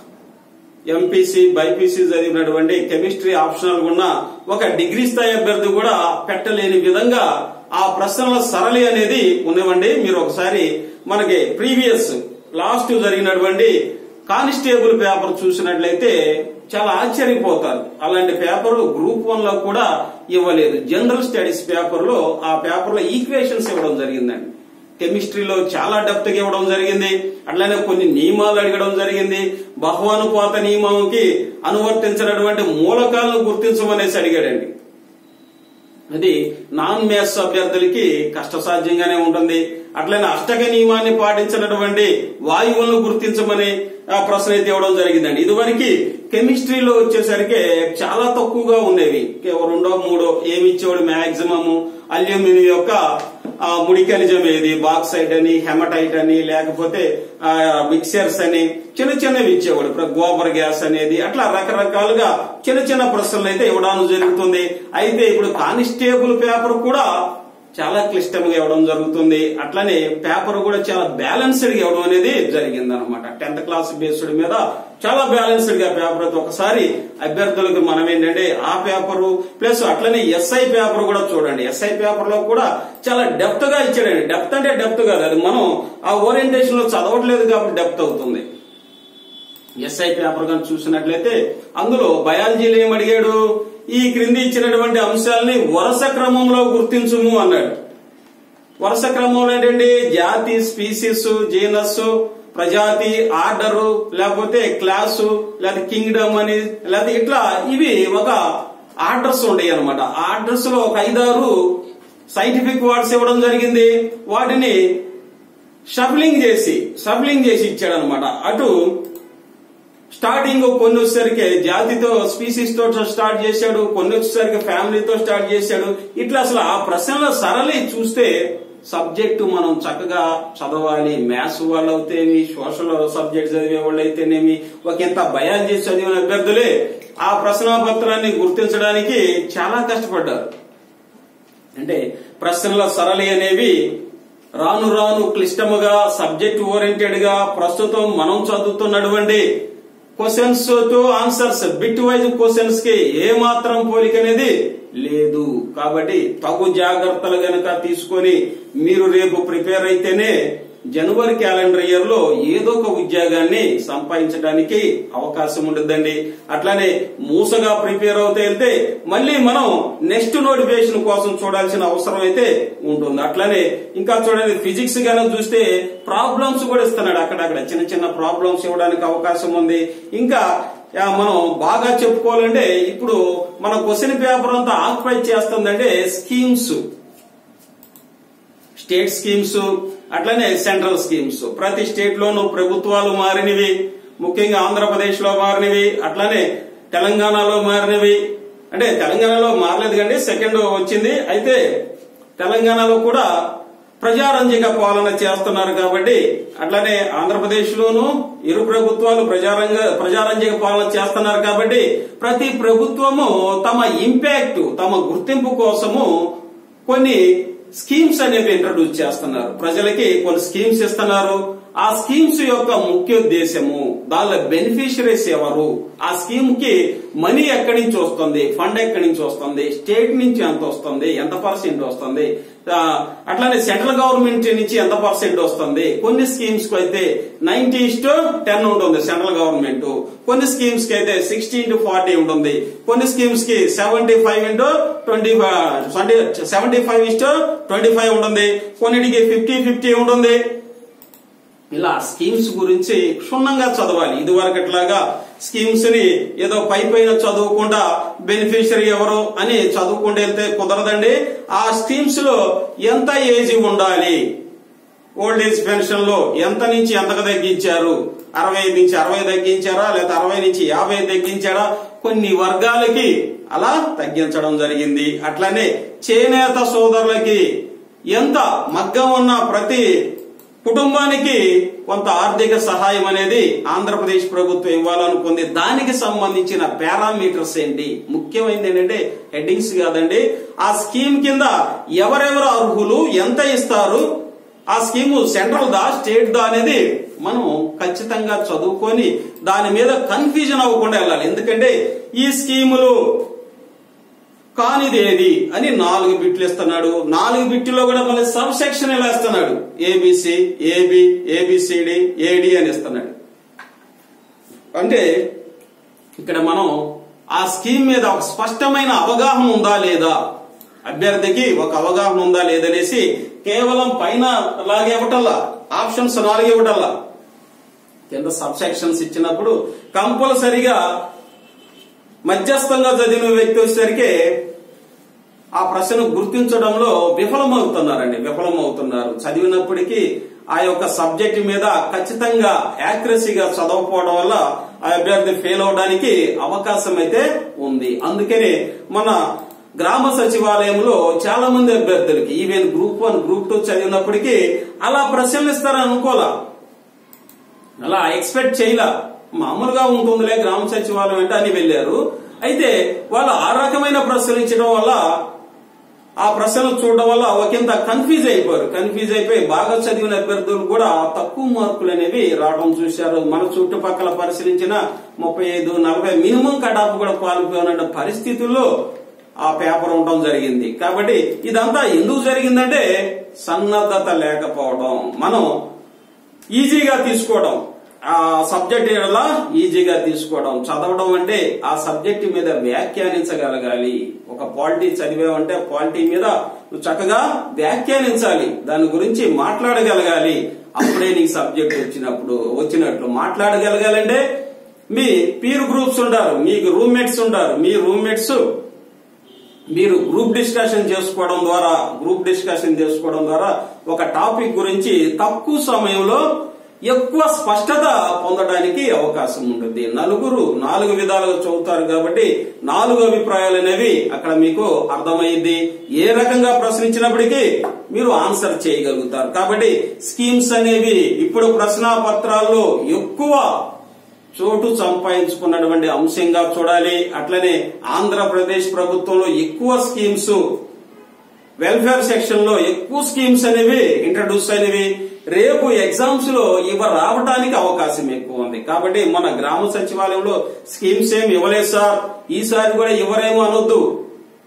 [SPEAKER 1] ఎంపీసీ బైపీసీ చదివినటువంటి కెమిస్ట్రీ ఆప్షనల్ ఉన్న ఒక డిగ్రీ స్థాయి అభ్యర్థి కూడా పెట్టలేని విధంగా ఆ ప్రశ్నల సరళి అనేది ఉన్నవండి మీరు ఒకసారి మనకి ప్రీవియస్ లాస్ట్ జరిగినటువంటి కానిస్టేబుల్ పేపర్ చూసినట్లయితే చాలా ఆశ్చర్యపోతారు అలాంటి పేపర్ గ్రూప్ వన్ లో కూడా ఇవ్వలేదు జనరల్ స్టడీస్ పేపర్ లో ఆ పేపర్ లో ఈక్వేషన్స్ ఇవ్వడం జరిగిందండి కెమిస్ట్రీలో చాలా డెప్త్ గా ఇవ్వడం జరిగింది అట్లానే కొన్ని నియమాలు అడగడం జరిగింది బహువానుపాత నియమంకి అనువర్తించినటువంటి మూలకాలను గుర్తించమనేసి అడిగాడండి అది నాన్ మ్యాథ్స్ అభ్యర్థులకి కష్టసాధ్యంగానే ఉంటుంది అట్లనే అష్టక నియమాన్ని పాటించినటువంటి వాయువులను గుర్తించమని ఆ ప్రశ్న అయితే ఇవ్వడం జరిగిందండి ఇదివరకు కెమిస్ట్రీలో వచ్చేసరికి చాలా తక్కువగా ఉండేవి కేవలం రెండో మూడో ఏమి ఇచ్చేవాడు మాక్సిమం అల్యూమినియం యొక్క ఆ, ముడి ఖనిజం ఏది బాక్సైట్ అని హెమటైట్ అని లేకపోతే మిక్సర్స్ అని చిన్న చిన్నవి ఇచ్చేవాడు ఇప్పుడు గోబర్ గ్యాస్ అనేది అట్లా రకరకాలుగా చిన్న చిన్న ప్రశ్నలు అయితే ఇవ్వడం జరుగుతుంది అయితే ఇప్పుడు కానిస్టేబుల్ పేపర్ కూడా చాలా క్లిష్టంగా ఇవ్వడం జరుగుతుంది అట్లనే పేపర్ కూడా చాలా బ్యాలెన్స్డ్ గా ఇవ్వడం అనేది జరిగింది అనమాట టెన్త్ క్లాస్ బేస్డ్ మీద చాలా బ్యాలెన్స్డ్ గా పేపర్ అయితే ఒకసారి అభ్యర్థులకు మనం ఏంటంటే ఆ పేపర్ ప్లస్ అట్లనే ఎస్ఐ పేపర్ కూడా చూడండి ఎస్ఐ పేపర్ లో కూడా చాలా డెప్త్ గా ఇచ్చాడండి డెప్త్ అంటే డెప్త్ కాదు అది మనం ఆ ఓరియంటేషన్ లో చదవట్లేదు కాబట్టి డెప్త్ అవుతుంది ఎస్ఐ పేపర్ కానీ చూసినట్లయితే అందులో బయాలజీలో ఏం అడిగాడు ఈ క్రింది ఇచ్చినటువంటి అంశాలని వరుస క్రమంలో గుర్తించుము అన్నాడు వరుస క్రమంలో ఏంటండి జాతి స్పీసీస్ జీనస్ ప్రజాతి ఆర్డరు లేకపోతే క్లాసు లేకపోతే కింగ్డమ్ అని లేకపోతే ఇట్లా ఇవి ఒక ఆర్డర్స్ ఉండేవి అనమాట ఆర్డర్స్ లో ఒక ఐదారు సైంటిఫిక్ వర్డ్స్ ఇవ్వడం జరిగింది వాటిని షఫ్లింగ్ చేసి షఫ్లింగ్ చేసి ఇచ్చాడు అనమాట అటు స్టార్టింగ్ కొన్ని వచ్చేసరికి జాతితో స్పీసీస్ తో స్టార్ట్ చేశాడు కొన్ని వచ్చేసరికి ఫ్యామిలీతో స్టార్ట్ చేశాడు ఇట్లా అసలు ఆ ప్రశ్నల సరళి చూస్తే సబ్జెక్టు మనం చక్కగా చదవాలి మ్యాథ్స్ వాళ్ళు అయితేమి సోషల్ సబ్జెక్ట్ చదివే వాళ్ళు అయితేనేమి ఒక ఇంత బయాలజీ చదివిన అభ్యర్థులే ఆ ప్రశ్నాపత్రాన్ని గుర్తించడానికి చాలా కష్టపడ్డారు అంటే ప్రశ్నల సరళి అనేవి రాను రాను క్లిష్టముగా సబ్జెక్ట్ ఓరియంటెడ్ గా ప్రస్తుతం మనం చదువుతున్నటువంటి questions to answers bit wise questions కి ఏ మాత్రం పోలిక అనేది లేదు కాబట్టి తగు జాగ్రత్తలు గనక తీసుకొని మీరు రేపు ప్రిపేర్ అయితేనే జనవరి క్యాలెండర్ ఇయర్ లో ఏదో ఒక ఉద్యోగాన్ని సంపాదించడానికి అవకాశం ఉంటుందండి అట్లానే మూసగా ప్రిపేర్ అవుతే వెళ్తే మళ్ళీ మనం నెక్స్ట్ నోటిఫికేషన్ కోసం చూడాల్సిన అవసరం అయితే ఉంటుంది అట్లానే ఇంకా చూడండి ఫిజిక్స్ గానే చూస్తే ప్రాబ్లమ్స్ కూడా ఇస్తున్నాడు అక్కడక్కడ చిన్న చిన్న ప్రాబ్లమ్స్ ఇవ్వడానికి అవకాశం ఉంది ఇంకా యా, మనం బాగా చెప్పుకోవాలంటే ఇప్పుడు మన క్వశ్చన్ పేపర్ అంతా ఆక్యుపై చేస్తుందంటే స్కీమ్స్ స్టేట్ స్కీమ్స్ అట్లనే సెంట్రల్ స్కీమ్స్ ప్రతి స్టేట్ లోనూ ప్రభుత్వాలు మారినవి ముఖ్యంగా ఆంధ్రప్రదేశ్ లో మారినవి అట్లనే తెలంగాణలో మారినవి అంటే తెలంగాణలో మారలేదు కండి సెకండ్ వచ్చింది అయితే తెలంగాణలో కూడా ప్రజారంజక పాలన చేస్తున్నారు కాబట్టి అట్లనే ఆంధ్రప్రదేశ్ లోను ఇరు ప్రభుత్వాలు ప్రజారంగ ప్రజారంజక పాలన చేస్తున్నారు కాబట్టి ప్రతి ప్రభుత్వము తమ ఇంపాక్ట్ తమ గుర్తింపు కోసము కొన్ని స్కీమ్స్ అనేవి ఇంట్రడ్యూస్ చేస్తున్నారు ప్రజలకి కొన్ని స్కీమ్స్ ఇస్తున్నారు ఆ స్కీమ్స్ యొక్క ముఖ్య ఉద్దేశము దానిలో బెనిఫిషరీస్ ఎవరు ఆ స్కీమ్ కి మనీ ఎక్కడి నుంచి వస్తుంది ఫండ్ ఎక్కడి నుంచి వస్తుంది స్టేట్ నుంచి ఎంత వస్తుంది ఎంత పర్సెంట్ వస్తుంది ఆ, అట్లానే సెంట్రల్ గవర్నమెంట్ నుంచి ఎంత పర్సెంట్ వస్తుంది కొన్ని స్కీమ్స్ కు అయితే నైన్టీ ఇస్టు టెన్ ఉంటుంది సెంట్రల్ గవర్నమెంట్ కొన్ని స్కీమ్స్ కి అయితే సిక్స్టీ ఇంటూ ఫార్టీ ఉంటుంది కొన్ని స్కీమ్స్ కి seventy five into twenty seventy five is to twenty five ఉంటుంది కొన్నిటికి ఫిఫ్టీ ఫిఫ్టీ ఉంటుంది ఇలా స్కీమ్స్ గురించి క్షుణ్ణంగా చదవాలి ఇది వరకట్లాగా స్కీమ్స్ ని ఏదో పై పైన చదువుకుండా బెనిఫిషరీ ఎవరు అని చదువుకుంటూ వెళ్తే కుదరదండి ఆ స్కీమ్స్ లో ఎంత ఏజ్ ఉండాలి ఓల్డ్ ఏజ్ పెన్షన్ లో ఎంత నుంచి ఎంతకు తగ్గించారు అరవై నుంచి అరవై తగ్గించారా లేదా అరవై నుంచి యాభై తగ్గించారా కొన్ని వర్గాలకి అలా తగ్గించడం జరిగింది అట్లానే చేనేత సోదరులకి ఎంత మగ్గం ఉన్న ప్రతి కుటుంబానికి కొంత ఆర్థిక సహాయం అనేది ఆంధ్రప్రదేశ్ ప్రభుత్వం ఇవ్వాలనుకుంది దానికి సంబంధించిన పారామీటర్స్ ఏంటి ముఖ్యమైనది ఏంటంటే హెడ్డింగ్స్ కాదండి ఆ స్కీమ్ కింద ఎవరెవరు అర్హులు ఎంత ఇస్తారు ఆ స్కీము సెంట్రల్ దా స్టేట్ దా అనేది మనం ఖచ్చితంగా చదువుకొని దాని మీద కన్ఫ్యూజన్ అవ్వకుండా వెళ్ళాలి ఎందుకంటే ఈ స్కీములు కానిదేది అని నాలుగు బిట్లు ఇస్తున్నాడు నాలుగు బిట్టులో కూడా మళ్ళీ సబ్ సెక్షన్ ఇలా ఇస్తున్నాడు ఏబిసి ఏబి ఏబిసిడి ఏడి అని ఇస్తున్నాడు అంటే ఇక్కడ మనం ఆ స్కీమ్ మీద ఒక స్పష్టమైన అవగాహన ఉందా లేదా అభ్యర్థికి ఒక అవగాహన ఉందా లేదనేసి కేవలం పైన లాగే ఇవ్వటల్లా ఆప్షన్స్ నాలుగు ఇవ్వటల్లా కింద సబ్ సెక్షన్స్ ఇచ్చినప్పుడు కంపల్సరిగా మధ్యస్థంగా చదివిన వ్యక్తి వచ్చేసరికి ఆ ప్రశ్న గుర్తించడంలో విఫలమవుతున్నారండి విఫలమవుతున్నారు చదివినప్పటికీ ఆ యొక్క సబ్జెక్ట్ మీద ఖచ్చితంగా యాక్యురసీగా చదవకపోవడం వల్ల ఆ అభ్యర్థి ఫెయిల్ అవడానికి అవకాశం అయితే ఉంది అందుకని మన గ్రామ సచివాలయంలో చాలా మంది అభ్యర్థులకి even group one group two చదివినప్పటికీ అలా ప్రశ్నలు ఇస్తారని అనుకోలా అలా ఎక్స్పెక్ట్ చేయలా మామూలుగా ఉంటుందిలే గ్రామ సచివాలయం అంటే అని వెళ్ళారు అయితే వాళ్ళు ఆ రకమైన ప్రశ్నలు ఇచ్చడం వల్ల ఆ ప్రశ్నలు చూడడం వల్ల ఒకంత కన్ఫ్యూజ్ అయిపోయారు కన్ఫ్యూజ్ అయిపోయి బాగా చదివిన అభ్యర్థులు కూడా తక్కువ మార్కులు అనేవి రావడం చూశారు మన చుట్టుపక్కల పరిశీలించిన ముప్పై ఐదు నలభై మినిమం కటాఫ్ కూడా క్వాలిఫై ఉన్న పరిస్థితుల్లో ఆ పేపర్ ఉండడం జరిగింది కాబట్టి ఇదంతా ఎందుకు జరిగిందంటే సన్నద్ధత లేకపోవడం మనం ఈజీగా తీసుకోవడం ఆ సబ్జెక్ట్ ఎలా ఈజీగా తీసుకోవడం చదవడం అంటే ఆ సబ్జెక్ట్ మీద వ్యాఖ్యానించగలగాలి ఒక పాలిటీ చదివామంటే పాలిటీ మీద నువ్వు చక్కగా వ్యాఖ్యానించాలి దాని గురించి మాట్లాడగలగాలి అప్పుడే నీకు సబ్జెక్ట్ వచ్చినప్పుడు వచ్చినట్లు మాట్లాడగలగాలంటే మీ పీర్ గ్రూప్స్ ఉంటారు మీకు రూమ్మేట్స్ ఉంటారు మీ రూమ్మేట్స్ మీరు గ్రూప్ డిస్కషన్ చేసుకోవడం ద్వారా గ్రూప్ డిస్కషన్ చేసుకోవడం ద్వారా ఒక టాపిక్ గురించి తక్కువ సమయంలో ఎక్కువ స్పష్టత పొందడానికి అవకాశం ఉంటుంది నలుగురు నాలుగు విధాలుగా చదువుతారు కాబట్టి నాలుగు అభిప్రాయాలు అనేవి అక్కడ మీకు అర్థమైంది ఏ రకంగా ప్రశ్నించినప్పటికీ మీరు ఆన్సర్ చేయగలుగుతారు కాబట్టి స్కీమ్స్ అనేవి ఇప్పుడు ప్రశ్నా పత్రాల్లో ఎక్కువ చోటు సంపాదించుకున్నటువంటి అంశంగా చూడాలి అట్లనే ఆంధ్రప్రదేశ్ ప్రభుత్వంలో ఎక్కువ స్కీమ్స్ వెల్ఫేర్ సెక్షన్ లో ఎక్కువ స్కీమ్స్ అనేవి ఇంట్రడ్యూస్ అయినవి రేపు ఎగ్జామ్స్ లో ఇవ రావడానికి అవకాశం ఎక్కువ ఉంది కాబట్టి మన గ్రామ సచివాలయంలో స్కీమ్స్ ఏమి ఇవ్వలేదు సార్ ఈసారి కూడా ఇవ్వరేమో అనొద్దు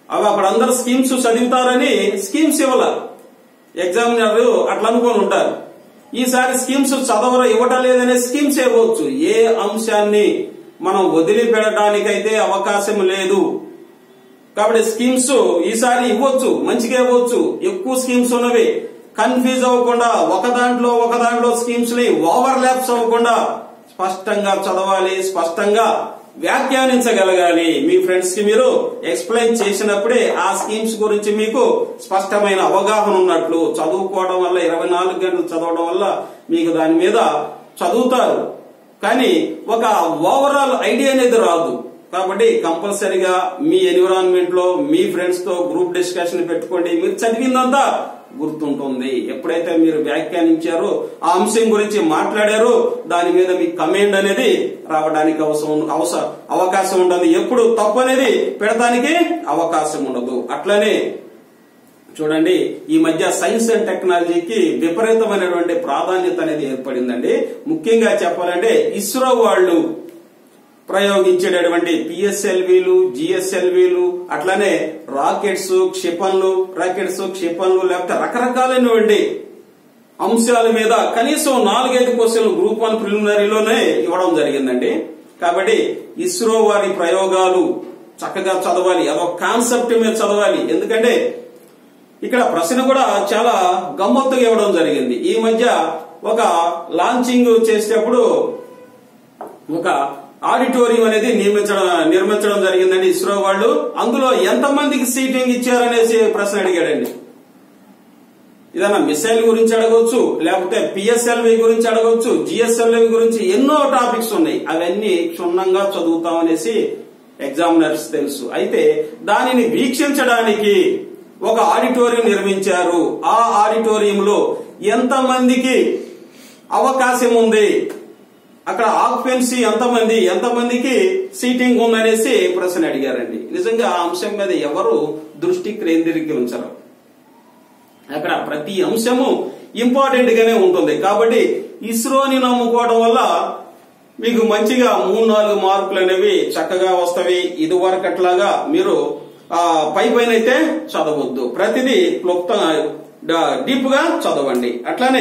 [SPEAKER 1] అవి అక్కడ అందరు స్కీమ్స్ చదువుతారని స్కీమ్స్ ఇవ్వాల ఎగ్జామినర్ అట్లా అనుకొని ఉంటారు ఈసారి స్కీమ్స్ చదవరు ఇవ్వటం లేదనే స్కీమ్స్ ఇవ్వచ్చు ఏ అంశాన్ని మనం వదిలిపెట్టడానికైతే అవకాశం లేదు కాబట్టి స్కీమ్స్ ఈసారి ఇవ్వచ్చు మంచిగా ఇవ్వచ్చు ఎక్కువ స్కీమ్స్ ఉన్నవి కన్ఫ్యూజ్ అవ్వకుండా ఒక దాంట్లో ఒక దాంట్లో స్కీమ్స్ ని ఓవర్ ల్యాప్స్ అవ్వకుండా స్పష్టంగా చదవాలి స్పష్టంగా వ్యాఖ్యానించగలగాలి మీ ఫ్రెండ్స్ కి మీరు ఎక్స్ప్లెయిన్ చేసినప్పుడే ఆ స్కీమ్స్ గురించి మీకు స్పష్టమైన అవగాహన ఉన్నట్లు చదువుకోవడం వల్ల ఇరవై నాలుగు గంటలు చదవడం వల్ల మీకు దాని మీద చదువుతారు కానీ ఒక ఓవరాల్ ఐడియా అనేది రాదు కాబట్టి కంపల్సరిగా మీ ఎన్విరాన్మెంట్ లో మీ ఫ్రెండ్స్ తో గ్రూప్ డిస్కషన్ పెట్టుకోండి మీరు చదివిందంతా గుర్తుంటుంది ఎప్పుడైతే మీరు వ్యాఖ్యానించారో ఆ అంశం గురించి మాట్లాడారో దాని మీద మీ కమెంట్ అనేది రావడానికి అవసరం అవసరం అవకాశం ఉంటుంది ఎప్పుడు తప్పు అనేది పెడతానికి అవకాశం ఉండదు అట్లనే చూడండి ఈ మధ్య సైన్స్ అండ్ టెక్నాలజీకి విపరీతమైనటువంటి ప్రాధాన్యత అనేది ఏర్పడిందండి ముఖ్యంగా చెప్పాలంటే ఇస్రో వాళ్ళు ప్రయోగించేటటువంటి పిఎస్ఎల్వీలు జిఎస్ఎల్వీలు అట్లానే రాకెట్స్ క్షిపణులు రాకెట్స్ క్షిపణులు లేకపోతే రకరకాలైనటువంటి అంశాల మీద కనీసం నాలుగైదు క్వశ్చన్లు గ్రూప్ వన్ ప్రిలిమినరీలోనే ఇవ్వడం జరిగిందండి కాబట్టి ఇస్రో వారి ప్రయోగాలు చక్కగా చదవాలి అదొక కాన్సెప్ట్ మీద చదవాలి ఎందుకంటే ఇక్కడ ప్రశ్న కూడా చాలా గమ్మత్తుగా ఇవ్వడం జరిగింది ఈ మధ్య ఒక లాంచింగ్ చేసేటప్పుడు ఒక ఆడిటోరియం అనేది నియమించడం నిర్మించడం జరిగిందండి ఇస్రో వాళ్ళు అందులో ఎంతమందికి సీటింగ్ ఇచ్చారనేసి ప్రశ్న అడిగాడండి ఏదైనా మిసైల్ గురించి అడగవచ్చు లేకపోతే పిఎస్ఎల్వి గురించి అడగవచ్చు జిఎస్ఎల్వి గురించి ఎన్నో టాపిక్స్ ఉన్నాయి అవన్నీ క్షుణ్ణంగా చదువుతామనేసి ఎగ్జామినర్స్ తెలుసు అయితే దానిని వీక్షించడానికి ఒక ఆడిటోరియం నిర్మించారు ఆ ఆడిటోరియంలో ఎంతమందికి అవకాశం ఉంది అక్కడ ఆక్యుపెన్సీ ఎంతమంది ఎంతమందికి సీటింగ్ ఉందనేసి ప్రశ్న అడిగారండి నిజంగా ఆ అంశం మీద ఎవరు దృష్టి కేంద్రీకరించరు అక్కడ ప్రతి అంశము ఇంపార్టెంట్ గానే ఉంటుంది కాబట్టి ఇస్రోని నమ్ముకోవడం వల్ల మీకు మంచిగా మూడు నాలుగు మార్కులు అనేవి చక్కగా వస్తవి ఇది వరకు అట్లాగా మీరు ఆ, పై పైన అయితే చదవద్దు ప్రతిదీ క్లుప్త డీప్ గా చదవండి అట్లానే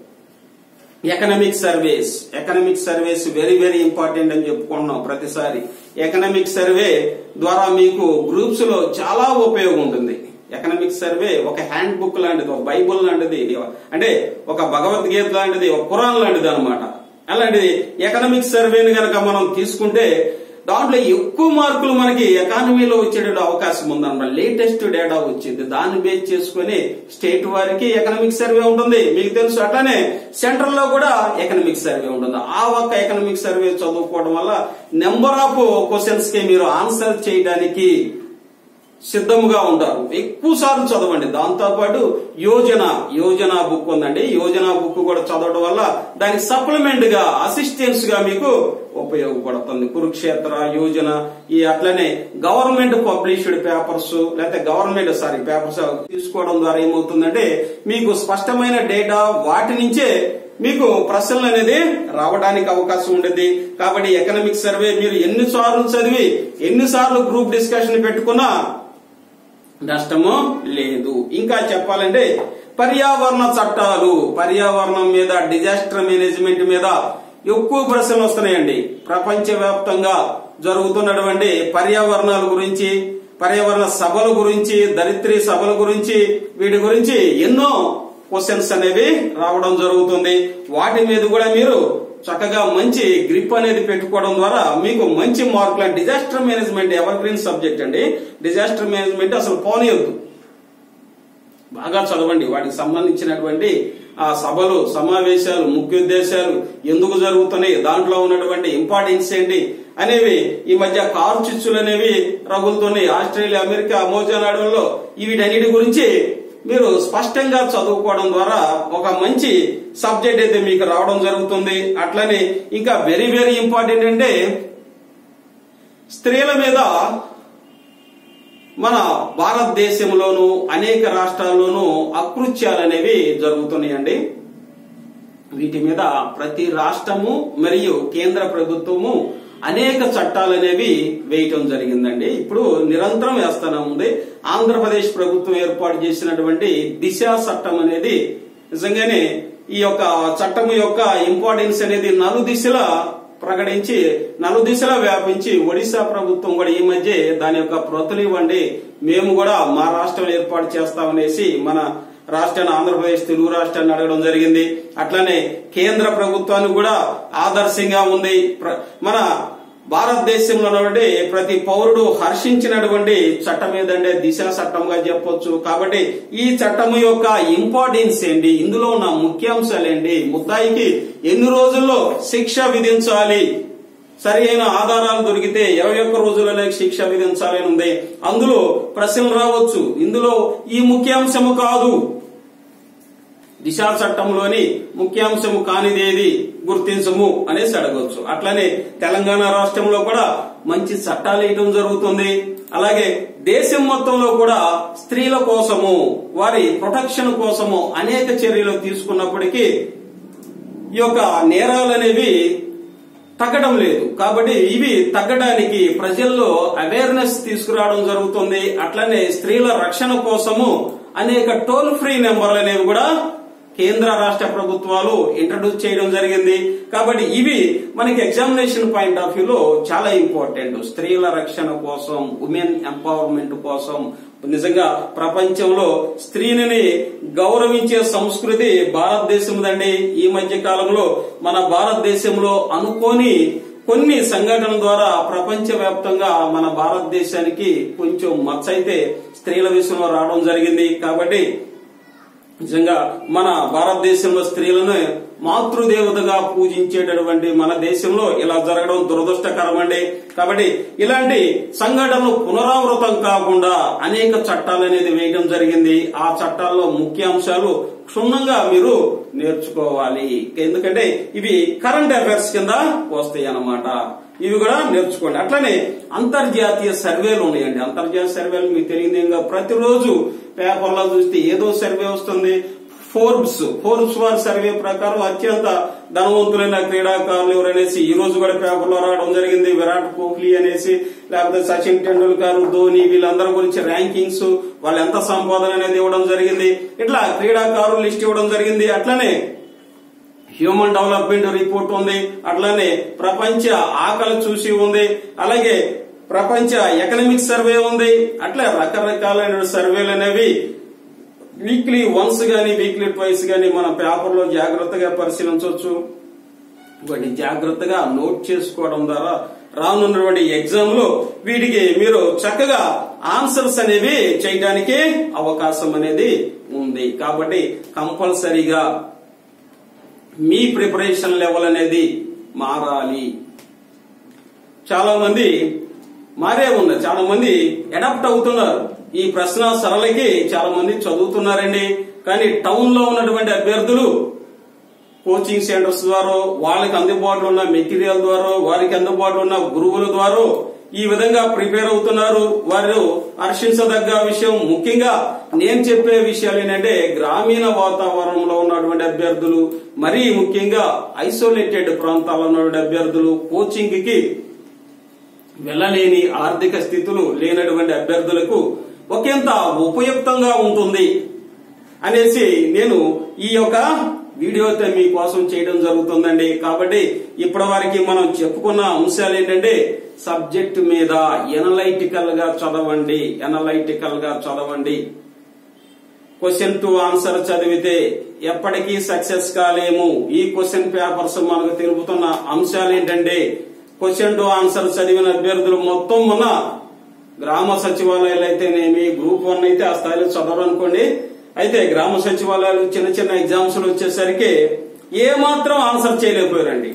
[SPEAKER 1] economic surveys economic surveys very very important అని చెప్పుకుంటున్నాం ప్రతిసారి ఎకనామిక్ సర్వే ద్వారా మీకు గ్రూప్స్ లో చాలా ఉపయోగం ఉంటుంది ఎకనామిక్ సర్వే ఒక హ్యాండ్ బుక్ లాంటిది ఒక బైబుల్ లాంటిది అంటే ఒక భగవద్గీత లాంటిది ఒక ఖురాన్ లాంటిది అనమాట అలాంటిది ఎకనామిక్ సర్వేని గనక మనం తీసుకుంటే దాంట్లో ఎక్కువ మార్కులు మనకి ఎకానమీలో వచ్చేటువంటి అవకాశం ఉందన్నమాట లేటెస్ట్ డేటా వచ్చింది దాన్ని బేస్ చేసుకుని స్టేట్ వారికి ఎకనామిక్ సర్వే ఉంటుంది మీకు తెలుసు అట్లానే సెంట్రల్ లో కూడా ఎకనామిక్ సర్వే ఉంటుంది ఆ ఒక్క ఎకనామిక్ సర్వే చదువుకోవడం వల్ల నెంబర్ ఆఫ్ క్వశ్చన్స్ కి మీరు ఆన్సర్ చేయడానికి సిద్ధముగా ఉంటారు ఎక్కువ సార్లు చదవండి దాంతో పాటు యోజన యోజన బుక్ ఉందండి యోజన బుక్ కూడా చదవడం వల్ల దానికి సప్లిమెంట్ గా అసిస్టెన్స్ గా మీకు ఉపయోగపడుతుంది కురుక్షేత్ర యోజన ఈ అట్లనే గవర్నమెంట్ పబ్లిష్డ్ పేపర్స్ లేకపోతే గవర్నమెంట్ సారీ పేపర్స్ తీసుకోవడం ద్వారా ఏమవుతుందంటే మీకు స్పష్టమైన డేటా వాటి నుంచే మీకు ప్రశ్నలు అనేది రావడానికి అవకాశం ఉండేది కాబట్టి ఎకనామిక్ సర్వే మీరు ఎన్నిసార్లు చదివి ఎన్నిసార్లు గ్రూప్ డిస్కషన్ పెట్టుకున్నా నష్టము లేదు ఇంకా చెప్పాలంటే పర్యావరణ చట్టాలు పర్యావరణం మీద డిజాస్టర్ మేనేజ్మెంట్ మీద ఎక్కువ ప్రశ్నలు వస్తున్నాయండి ప్రపంచవ్యాప్తంగా జరుగుతున్నటువంటి పర్యావరణాల గురించి పర్యావరణ సభల గురించి దరిద్రీ సభల గురించి వీటి గురించి ఎన్నో క్వశ్చన్స్ అనేవి రావడం జరుగుతుంది వాటి మీద కూడా మీరు చక్కగా మంచి గ్రిప్ అనేది పెట్టుకోవడం ద్వారా మీకు మంచి మార్కులు disaster management ever green subject అండి డిజాస్టర్ మేనేజ్మెంట్ అసలు పోనీయొద్దు బాగా చదవండి వాటికి సంబంధించినటువంటి ఆ సభలు సమావేశాలు ముఖ్య ఉద్దేశాలు ఎందుకు జరుగుతున్నాయి దాంట్లో ఉన్నటువంటి ఇంపార్టెన్స్ ఏంటి అనేవి ఈ మధ్య కారు చిచ్చులు అనేవి రగులుతున్నాయి ఆస్ట్రేలియా అమెరికా అమోజాన్ అడవుల్లో వీటన్నిటి గురించి మీరు స్పష్టంగా చదువుకోవడం ద్వారా ఒక మంచి సబ్జెక్ట్ అయితే మీకు రావడం జరుగుతుంది అట్లనే ఇంకా వెరీ వెరీ ఇంపార్టెంట్ అంటే స్త్రీల మీద మన భారతదేశంలోను అనేక రాష్ట్రాల్లోనూ అకృత్యాలు అనేవి జరుగుతున్నాయండి వీటి మీద ప్రతి రాష్ట్రము మరియు కేంద్ర ప్రభుత్వము అనేక చట్టాలు అనేవి వేయటం జరిగిందండి ఇప్పుడు నిరంతరం వేస్తానే ఉంది ఆంధ్రప్రదేశ్ ప్రభుత్వం ఏర్పాటు చేసినటువంటి దిశ చట్టం అనేది నిజంగానే ఈ యొక్క చట్టం యొక్క ఇంపార్టెన్స్ అనేది నలు దిశలా ప్రకటించి నలు దిశలా వ్యాపించి ఒడిశా ప్రభుత్వం కూడా ఈ మధ్య దాని యొక్క ప్రతులు ఇవ్వండి మేము కూడా మా రాష్ట్రం ఏర్పాటు చేస్తామనేసి మన రాష్ట్రాన్ని ఆంధ్రప్రదేశ్ తెలుగు రాష్ట్రాన్ని అడగడం జరిగింది అట్లనే కేంద్ర ప్రభుత్వానికి కూడా ఆదర్శంగా ఉంది ప్ర- మన భారతదేశంలో ఉన్నటువంటి ప్రతి పౌరుడు హర్షించినటువంటి చట్టం ఏదంటే దిశ చట్టంగా చెప్పొచ్చు కాబట్టి ఈ చట్టం యొక్క ఇంపార్టెన్స్ ఏంటి ఇందులో ఉన్న ముఖ్యాంశాలు ఏంటి ముద్దాయికి ఎన్ని రోజుల్లో శిక్ష విధించాలి సరి అయిన ఆధారాలు దొరికితే ఇరవై ఒక్క రోజులనే శిక్ష విధించాలని ఉంది అందులో ప్రశ్నలు రావచ్చు ఇందులో ఈ ముఖ్యాంశము కాదు దిశా చట్టంలోని ముఖ్యాంశము కానిదేది గుర్తించము అనేసి అడగవచ్చు అట్లనే తెలంగాణ రాష్ట్రంలో కూడా మంచి చట్టాలు వేయటం జరుగుతుంది అలాగే దేశం మొత్తంలో కూడా స్త్రీల కోసము వారి ప్రొటెక్షన్ కోసము అనేక చర్యలు తీసుకున్నప్పటికీ ఈ యొక్క నేరాలు అనేవి తగ్గడం లేదు కాబట్టి ఇవి తగ్గడానికి ప్రజల్లో అవేర్నెస్ తీసుకురావడం జరుగుతుంది అట్లనే స్త్రీల రక్షణ కోసము అనేక టోల్ ఫ్రీ నెంబర్లు అనేవి కూడా కేంద్ర రాష్ట్ర ప్రభుత్వాలు ఇంట్రడ్యూస్ చేయడం జరిగింది కాబట్టి ఇవి మనకి ఎగ్జామినేషన్ పాయింట్ ఆఫ్ వ్యూలో చాలా ఇంపార్టెంట్ స్త్రీల రక్షణ కోసం ఉమెన్ ఎంపవర్మెంట్ కోసం నిజంగా ప్రపంచంలో స్త్రీని గౌరవించే సంస్కృతి భారతదేశందండి ఈ మధ్య కాలంలో మన భారతదేశంలో అనుకోని కొన్ని సంఘటనల ద్వారా ప్రపంచ వ్యాప్తంగా మన భారతదేశానికి కొంచెం మచ్చైతే స్త్రీల విషయంలో రావడం జరిగింది కాబట్టి నిజంగా మన భారతదేశంలో స్త్రీలను మాతృదేవతగా పూజించేటటువంటి మన దేశంలో ఇలా జరగడం దురదృష్టకరమండి కాబట్టి ఇలాంటి సంఘటనలు పునరావృతం కాకుండా అనేక చట్టాలు అనేది వేయడం జరిగింది ఆ చట్టాల్లో ముఖ్యాంశాలు క్షుణ్ణంగా మీరు నేర్చుకోవాలి ఎందుకంటే ఇవి కరెంట్ అఫైర్స్ కింద వస్తాయి అన్నమాట ఇవి కూడా నేర్చుకోండి అట్లనే అంతర్జాతీయ సర్వేలు ఉన్నాయండి అంతర్జాతీయ సర్వేలు మీకు తెలియదు ప్రతిరోజు పేపర్లో చూస్తే ఏదో సర్వే వస్తుంది ఫోర్బ్స్ ఫోర్బ్స్ వారి సర్వే ప్రకారం అత్యంత ధనవంతులైన క్రీడాకారులు ఎవరనేసి ఈ రోజు కూడా పేపర్లో రావడం జరిగింది విరాట్ కోహ్లీ అనేసి లేకపోతే సచిన్ టెండూల్కర్ ధోని వీళ్ళందరి గురించి ర్యాంకింగ్స్ వాళ్ళు ఎంత సంపాదన అనేది ఇవ్వడం జరిగింది ఇట్లా క్రీడాకారులు లిస్ట్ ఇవ్వడం జరిగింది అట్లనే హ్యూమన్ డెవలప్మెంట్ రిపోర్ట్ ఉంది అట్లానే ప్రపంచ ఆకలి చూసి ఉంది అలాగే ప్రపంచ ఎకనామిక్ సర్వే ఉంది అట్లా రకరకాలైన సర్వేలు అనేవి వీక్లీ వన్స్ గాని వీక్లీ ట్వైస్ గాని మన పేపర్ లో జాగ్రత్తగా పరిశీలించవచ్చు వాటిని జాగ్రత్తగా నోట్ చేసుకోవడం ద్వారా రానున్నటువంటి ఎగ్జామ్ లో వీటికి మీరు చక్కగా ఆన్సర్స్ అనేవి చేయడానికి అవకాశం అనేది ఉంది కాబట్టి కంపల్సరీగా మీ ప్రిపరేషన్ లెవెల్ అనేది మారాలి చాలా మంది మారే ఉన్నారు చాలా మంది అడాప్ట్ అవుతున్నారు ఈ ప్రశ్న సరళకి చాలా మంది చదువుతున్నారండి కానీ టౌన్ లో ఉన్నటువంటి అభ్యర్థులు కోచింగ్ సెంటర్స్ ద్వారా వాళ్ళకి అందుబాటులో ఉన్న మెటీరియల్ ద్వారా వారికి అందుబాటులో ఉన్న గురువుల ద్వారా ఈ విధంగా ప్రిపేర్ అవుతున్నారు వారు హర్షించదగ్గ విషయం ముఖ్యంగా నేను చెప్పే విషయాలు ఏంటంటే గ్రామీణ వాతావరణంలో ఉన్నటువంటి అభ్యర్థులు మరీ ముఖ్యంగా ఐసోలేటెడ్ ప్రాంతాల్లో ఉన్నటువంటి అభ్యర్థులు కోచింగ్ కి వెళ్ళలేని ఆర్థిక స్థితులు లేనటువంటి అభ్యర్థులకు ఒకంత ఉపయుక్తంగా ఉంటుంది అనేసి నేను ఈ యొక్క వీడియోతో మీకోసం చేయడం జరుగుతుందండి కాబట్టి ఇప్పటి వరకు మనం చెప్పుకున్న అంశాలు ఏంటంటే సబ్జెక్ట్ మీద ఎనలైటికల్ గా చదవండి ఎనలైటికల్ గా చదవండి క్వశ్చన్ టు ఆన్సర్ చదివితే ఎప్పటికీ సక్సెస్ కాలేము ఈ క్వశ్చన్ పేపర్స్ మనకు తెలుపుతున్న అంశాలు ఏంటంటే క్వశ్చన్ టు ఆన్సర్ చదివిన అభ్యర్థులు మొత్తం మన గ్రామ సచివాలయాలు అయితేనేమి గ్రూప్ వన్ అయితే ఆ స్థాయిలో చదవరు అనుకోండి అయితే గ్రామ సచివాలయాలు చిన్న చిన్న ఎగ్జామ్స్ వచ్చేసరికి ఏ మాత్రం ఆన్సర్ చేయలేకపోయారండి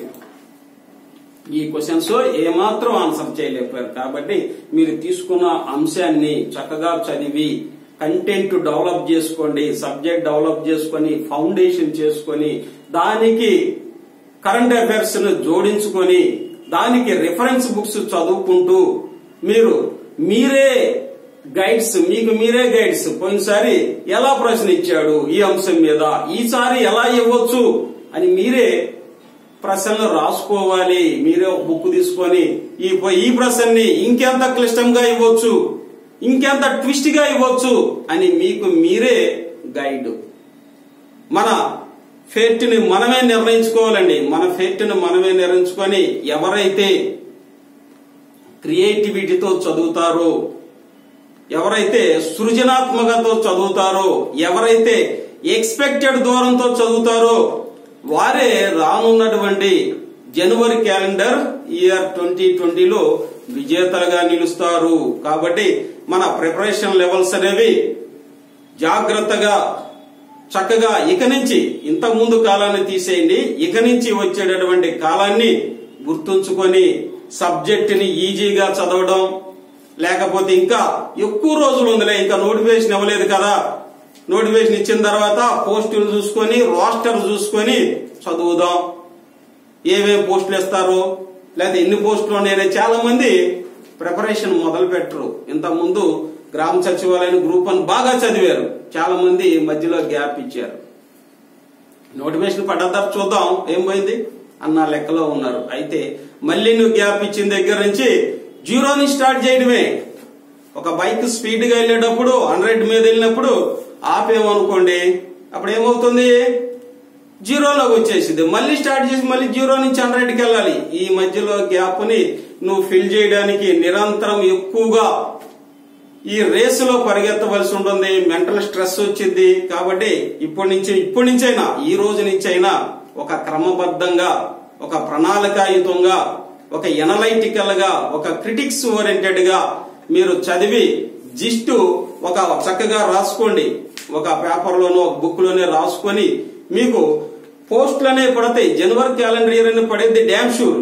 [SPEAKER 1] ఈ క్వశ్చన్స్ ఏమాత్రం ఆన్సర్ చేయలేకపోయారు కాబట్టి మీరు తీసుకున్న అంశాన్ని చక్కగా చదివి కంటెంట్ డెవలప్ చేసుకోండి సబ్జెక్ట్ డెవలప్ చేసుకొని ఫౌండేషన్ చేసుకొని దానికి కరెంట్ అఫైర్స్ ను జోడించుకొని దానికి రిఫరెన్స్ బుక్స్ చదువుకుంటూ మీరు మీరే గైడ్స్ మీకు మీరే గైడ్స్ పోయినసారి ఎలా ప్రశ్న ఇచ్చాడు ఈ అంశం మీద ఈసారి ఎలా ఇవ్వచ్చు అని మీరే ప్రశ్నలు రాసుకోవాలి మీరే ఒక బుక్ తీసుకొని ఈ ఈ ప్రశ్నని ఇంకెంత క్లిష్టంగా ఇవ్వచ్చు ఇంకెంత ట్విస్ట్ గా ఇవ్వచ్చు అని మీకు మీరే గైడ్ మన ఫేట్ ని మనమే నిర్ణయించుకోవాలండి మన ఫేట్ ని మనమే నిర్ణయించుకొని ఎవరైతే క్రియేటివిటీతో చదువుతారో ఎవరైతే సృజనాత్మకతో చదువుతారో ఎవరైతే ఎక్స్పెక్టెడ్ దూరంతో చదువుతారో వారే రానున్నటువంటి జనవరి క్యాలెండర్ ఇయర్ ట్వంటీ ట్వంటీలో విజేతలుగా నిలుస్తారు కాబట్టి మన ప్రిపరేషన్ లెవెల్స్ అనేవి జాగ్రత్తగా చక్కగా ఇక నుంచి ఇంతకు ముందు కాలాన్ని తీసేయండి ఇక నుంచి వచ్చేటటువంటి కాలాన్ని గుర్తుంచుకొని సబ్జెక్ట్ ని ఈజీగా చదవడం లేకపోతే ఇంకా ఎక్కువ రోజులు ఉందిలే ఇంకా నోటిఫికేషన్ ఇవ్వలేదు కదా నోటిఫికేషన్ ఇచ్చిన తర్వాత పోస్టులు చూసుకొని రోస్టర్ చూసుకొని చదువుదాం ఏమేం పోస్టులు ఇస్తారు లేదా ఎన్ని పోస్టులు ఉన్నాయని చాలా మంది ప్రిపరేషన్ మొదలు పెట్టరు ఇంత ముందు గ్రామ సచివాలయం గ్రూప్ అని బాగా చదివారు చాలా మంది మధ్యలో గ్యాప్ ఇచ్చారు నోటిఫికేషన్ పడ్డ చూద్దాం ఏం పోయింది అన్న లెక్కలో ఉన్నారు అయితే మళ్ళీ నువ్వు గ్యాప్ ఇచ్చిన దగ్గర నుంచి జీరోని స్టార్ట్ చేయడమే ఒక బైక్ స్పీడ్ గా వెళ్ళేటప్పుడు హండ్రెడ్ మీద వెళ్ళినప్పుడు ఆపేమనుకోండి అప్పుడు ఏమవుతుంది జీరోలోకి వచ్చేసింది మళ్ళీ స్టార్ట్ చేసి మళ్ళీ జీరో నుంచి హండ్రెడ్కి వెళ్ళాలి ఈ మధ్యలో గ్యాప్ ని నువ్వు ఫిల్ చేయడానికి నిరంతరం ఎక్కువగా ఈ రేసులో పరిగెత్తవలసి ఉంటుంది మెంటల్ స్ట్రెస్ వచ్చింది కాబట్టి ఇప్పటి నుంచి ఇప్పటి నుంచైనా ఈ రోజు నుంచైనా ఒక క్రమబద్ధంగా ఒక ప్రణాళికాయుతంగా ఒక ఎనలైటికల్ గా ఒక క్రిటిక్స్ ఓరియంటెడ్ గా మీరు చదివి జిస్ట్ ఒక చక్కగా రాసుకోండి ఒక పేపర్ లోనో ఒక బుక్ లోనే రాసుకొని మీకు పోస్టులనే పడతాయి జనవరి క్యాలెండర్ ఇయర్ అని పడేది డ్యామ్ షూర్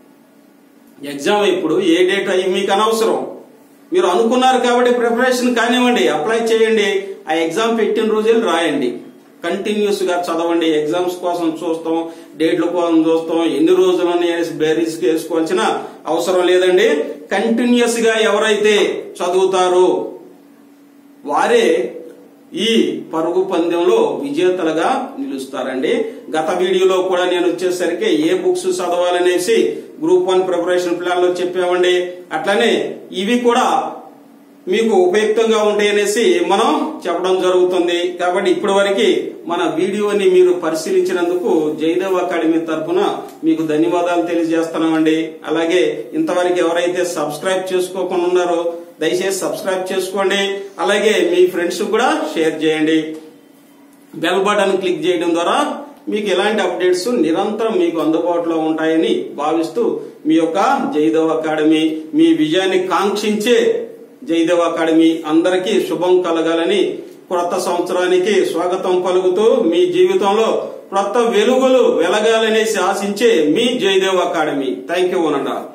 [SPEAKER 1] ఎగ్జామ్ ఇప్పుడు ఏ డేట్ అయ్యి మీకు అనవసరం మీరు అనుకున్నారు కాబట్టి ప్రిపరేషన్ కానివ్వండి అప్లై చేయండి ఆ ఎగ్జామ్ పెట్టిన రోజులు రాయండి కంటిన్యూస్ గా చదవండి ఎగ్జామ్స్ కోసం చూస్తాం డేట్ల కోసం చూస్తాం ఎన్ని రోజులు బేరీస్ వేసుకోవాల్సిన అవసరం లేదండి కంటిన్యూస్ గా ఎవరైతే చదువుతారో వారే ఈ పరుగు పందెంలో విజేతలుగా నిలుస్తారండి గత వీడియోలో కూడా నేను వచ్చేసరికి ఏ బుక్స్ చదవాలనేసి గ్రూప్ వన్ ప్రిపరేషన్ ప్లాన్ లో చెప్పామండి అట్లనే ఇవి కూడా మీకు ఉపయుక్తంగా ఉంటాయనేసి మనం చెప్పడం జరుగుతుంది కాబట్టి ఇప్పటి వరకు మన వీడియోని మీరు పరిశీలించినందుకు జయదేవ్ అకాడమీ తరఫున మీకు ధన్యవాదాలు తెలియజేస్తున్నామండి అలాగే ఇంతవరకు ఎవరైతే సబ్స్క్రైబ్ చేసుకోకుండా ఉన్నారో దయచేసి సబ్స్క్రైబ్ చేసుకోండి అలాగే మీ ఫ్రెండ్స్ కూడా షేర్ చేయండి బెల్ బటన్ క్లిక్ చేయడం ద్వారా మీకు ఎలాంటి అప్డేట్స్ నిరంతరం మీకు అందుబాటులో ఉంటాయని భావిస్తూ మీ యొక్క జయదేవ్ అకాడమీ మీ విజయాన్ని కాంక్షించే జయదేవ్ అకాడమీ అందరికీ శుభం కలగాలని కొత్త సంవత్సరానికి స్వాగతం పలుకుతూ మీ జీవితంలో కొత్త వెలుగులు వెలగాలనేసి ఆశించే మీ జయదేవ్ అకాడమీ థ్యాంక్ యూ అనండా